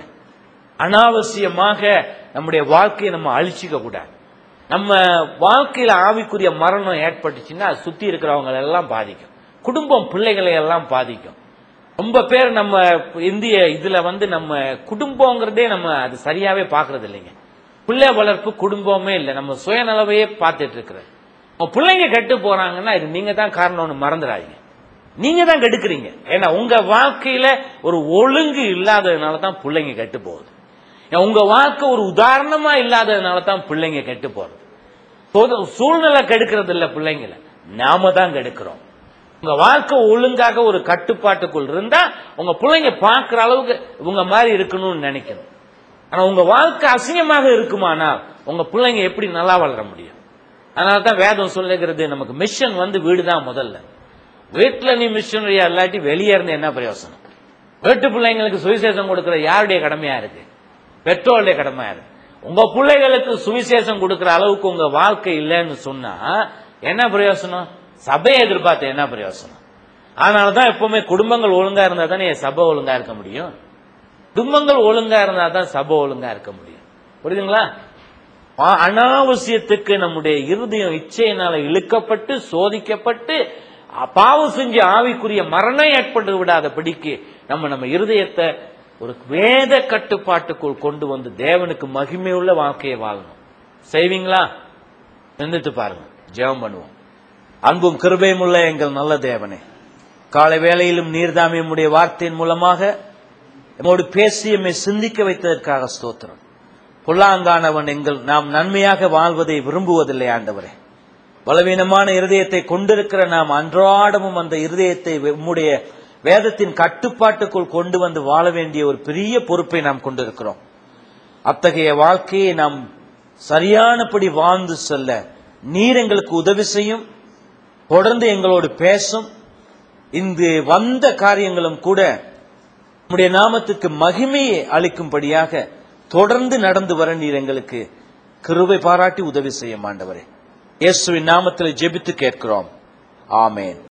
அனாவசியமாக நம்முடைய வாழ்க்கையை நம்ம அழிச்சிக்க கூடாது நம்ம வாழ்க்கையில ஆவிக்குரிய மரணம் ஏற்பட்டுச்சுன்னா அது சுத்தி இருக்கிறவங்க எல்லாம் பாதிக்கும் குடும்பம் பிள்ளைகளை எல்லாம் பாதிக்கும் ரொம்ப பேர் நம்ம இந்திய இதுல வந்து நம்ம குடும்பங்கிறதே நம்ம அது சரியாவே பாக்குறது இல்லைங்க பிள்ளை வளர்ப்பு குடும்பமே இல்லை நம்ம சுயநலவையே பார்த்துட்டு இருக்கிறது உங்க பிள்ளைங்க கெட்டு போறாங்கன்னா இது நீங்க தான் காரணம்னு மறந்துடாதீங்க நீங்க தான் கெடுக்கிறீங்க ஏன்னா உங்க வாழ்க்கையில ஒரு ஒழுங்கு இல்லாததுனால தான் பிள்ளைங்க கெட்டு போகுது ஏன் உங்க வாழ்க்கை ஒரு உதாரணமா இல்லாததுனால தான் பிள்ளைங்க கெட்டு போறது பொது- சூழ்நிலை கெடுக்கிறது இல்ல பிள்ளைங்கள நாம தான் கெடுக்கிறோம் உங்க வாழ்க்கை ஒழுங்காக ஒரு கட்டுப்பாட்டுக்குள் இருந்தா உங்க பிள்ளைங்க பார்க்கிற அளவுக்கு உங்க மாதிரி இருக்கணும்னு நினைக்கணும் ஆனா உங்க வாழ்க்கை அசிங்கமாக இருக்குமானால் உங்க பிள்ளைங்க எப்படி நல்லா வளர முடியும் அதனால தான் வேதம் சொல்லுகிறது நமக்கு மிஷன் வந்து வீடு தான் முதல்ல வீட்டுல நீ மிஷனரியா இல்லாட்டி வெளியே இருந்து என்ன பிரயோசனம் வீட்டு பிள்ளைங்களுக்கு சுவிசேஷம் கொடுக்கிற யாருடைய கடமையா இருக்கு பெற்றோருடைய கடமையா இருக்கு உங்க பிள்ளைகளுக்கு சுவிசேஷம் கொடுக்கிற அளவுக்கு உங்க வாழ்க்கை இல்லைன்னு சொன்னா என்ன பிரயோசனம் சபையை எதிர்பார்த்து என்ன பிரயோசனம் அதனாலதான் எப்பவுமே குடும்பங்கள் ஒழுங்கா இருந்தா தானே சபை ஒழுங்கா இருக்க முடியும் குடும்பங்கள் ஒழுங்கா இருந்தா தான் சபை ஒழுங்கா இருக்க முடியும் புரியுதுங்களா ஆ- அனாவசியத்துக்கு நம்முடைய இருதயம் இச்சையினால இழுக்கப்பட்டு சோதிக்கப்பட்டு அ- பாவம் செஞ்சு ஆவிக்குரிய மரணம் ஏற்பட்டு விடாதபடிக்கு நம்ம நம்ம இருதயத்தை ஒரு வேத கட்டுப்பாட்டுக்குள் கொண்டு வந்து தேவனுக்கு மகிமையுள்ள வாழ்க்கையை வாழணும் செய்வீங்களா சிந்தித்து பாருங்க ஜெபம் பண்ணுவோம் அன்பும் கிருபையும் உள்ள எங்கள் நல்ல தேவனே காலை வேளையிலும் நீர்தாமே உம்முடைய வார்த்தையின் மூலமாக நம்மோடு பேசி எம்மை சிந்திக்க வைத்ததற்காக ஸ்தோத்திரம் பொல்லாங்கானவன் எங்கள் நாம் நன்மையாக வாழ்வதை விரும்புவதில்லை ஆண்டவரே பலவீனமான இருதயத்தை கொண்டிருக்கிற நாம் அன்றாடமும் அந்த இருதயத்தை உம்முடைய வேதத்தின் கட்டுப்பாட்டுக்குள் கொண்டு வந்து வாழ வேண்டிய ஒரு பெரிய பொறுப்பை நாம் கொண்டிருக்கிறோம் அத்தகைய வாழ்க்கையை நாம் சரியானபடி வாழ்ந்து செல்ல நீர் எங்களுக்கு உதவி செய்யும் தொடர்ந்து எங்களோடு பேசும் இங்கு வந்த காரியங்களும் கூட உம்முடைய நாமத்துக்கு மகிமையை அளிக்கும்படியாக தொடர்ந்து நடந்து வர நீர் எங்களுக்கு கிருபை பாராட்டி உதவி செய்ய மாண்டவரே இயேசுவின் நாமத்தில் ஜெபித்து கேட்கிறோம் ஆமேன்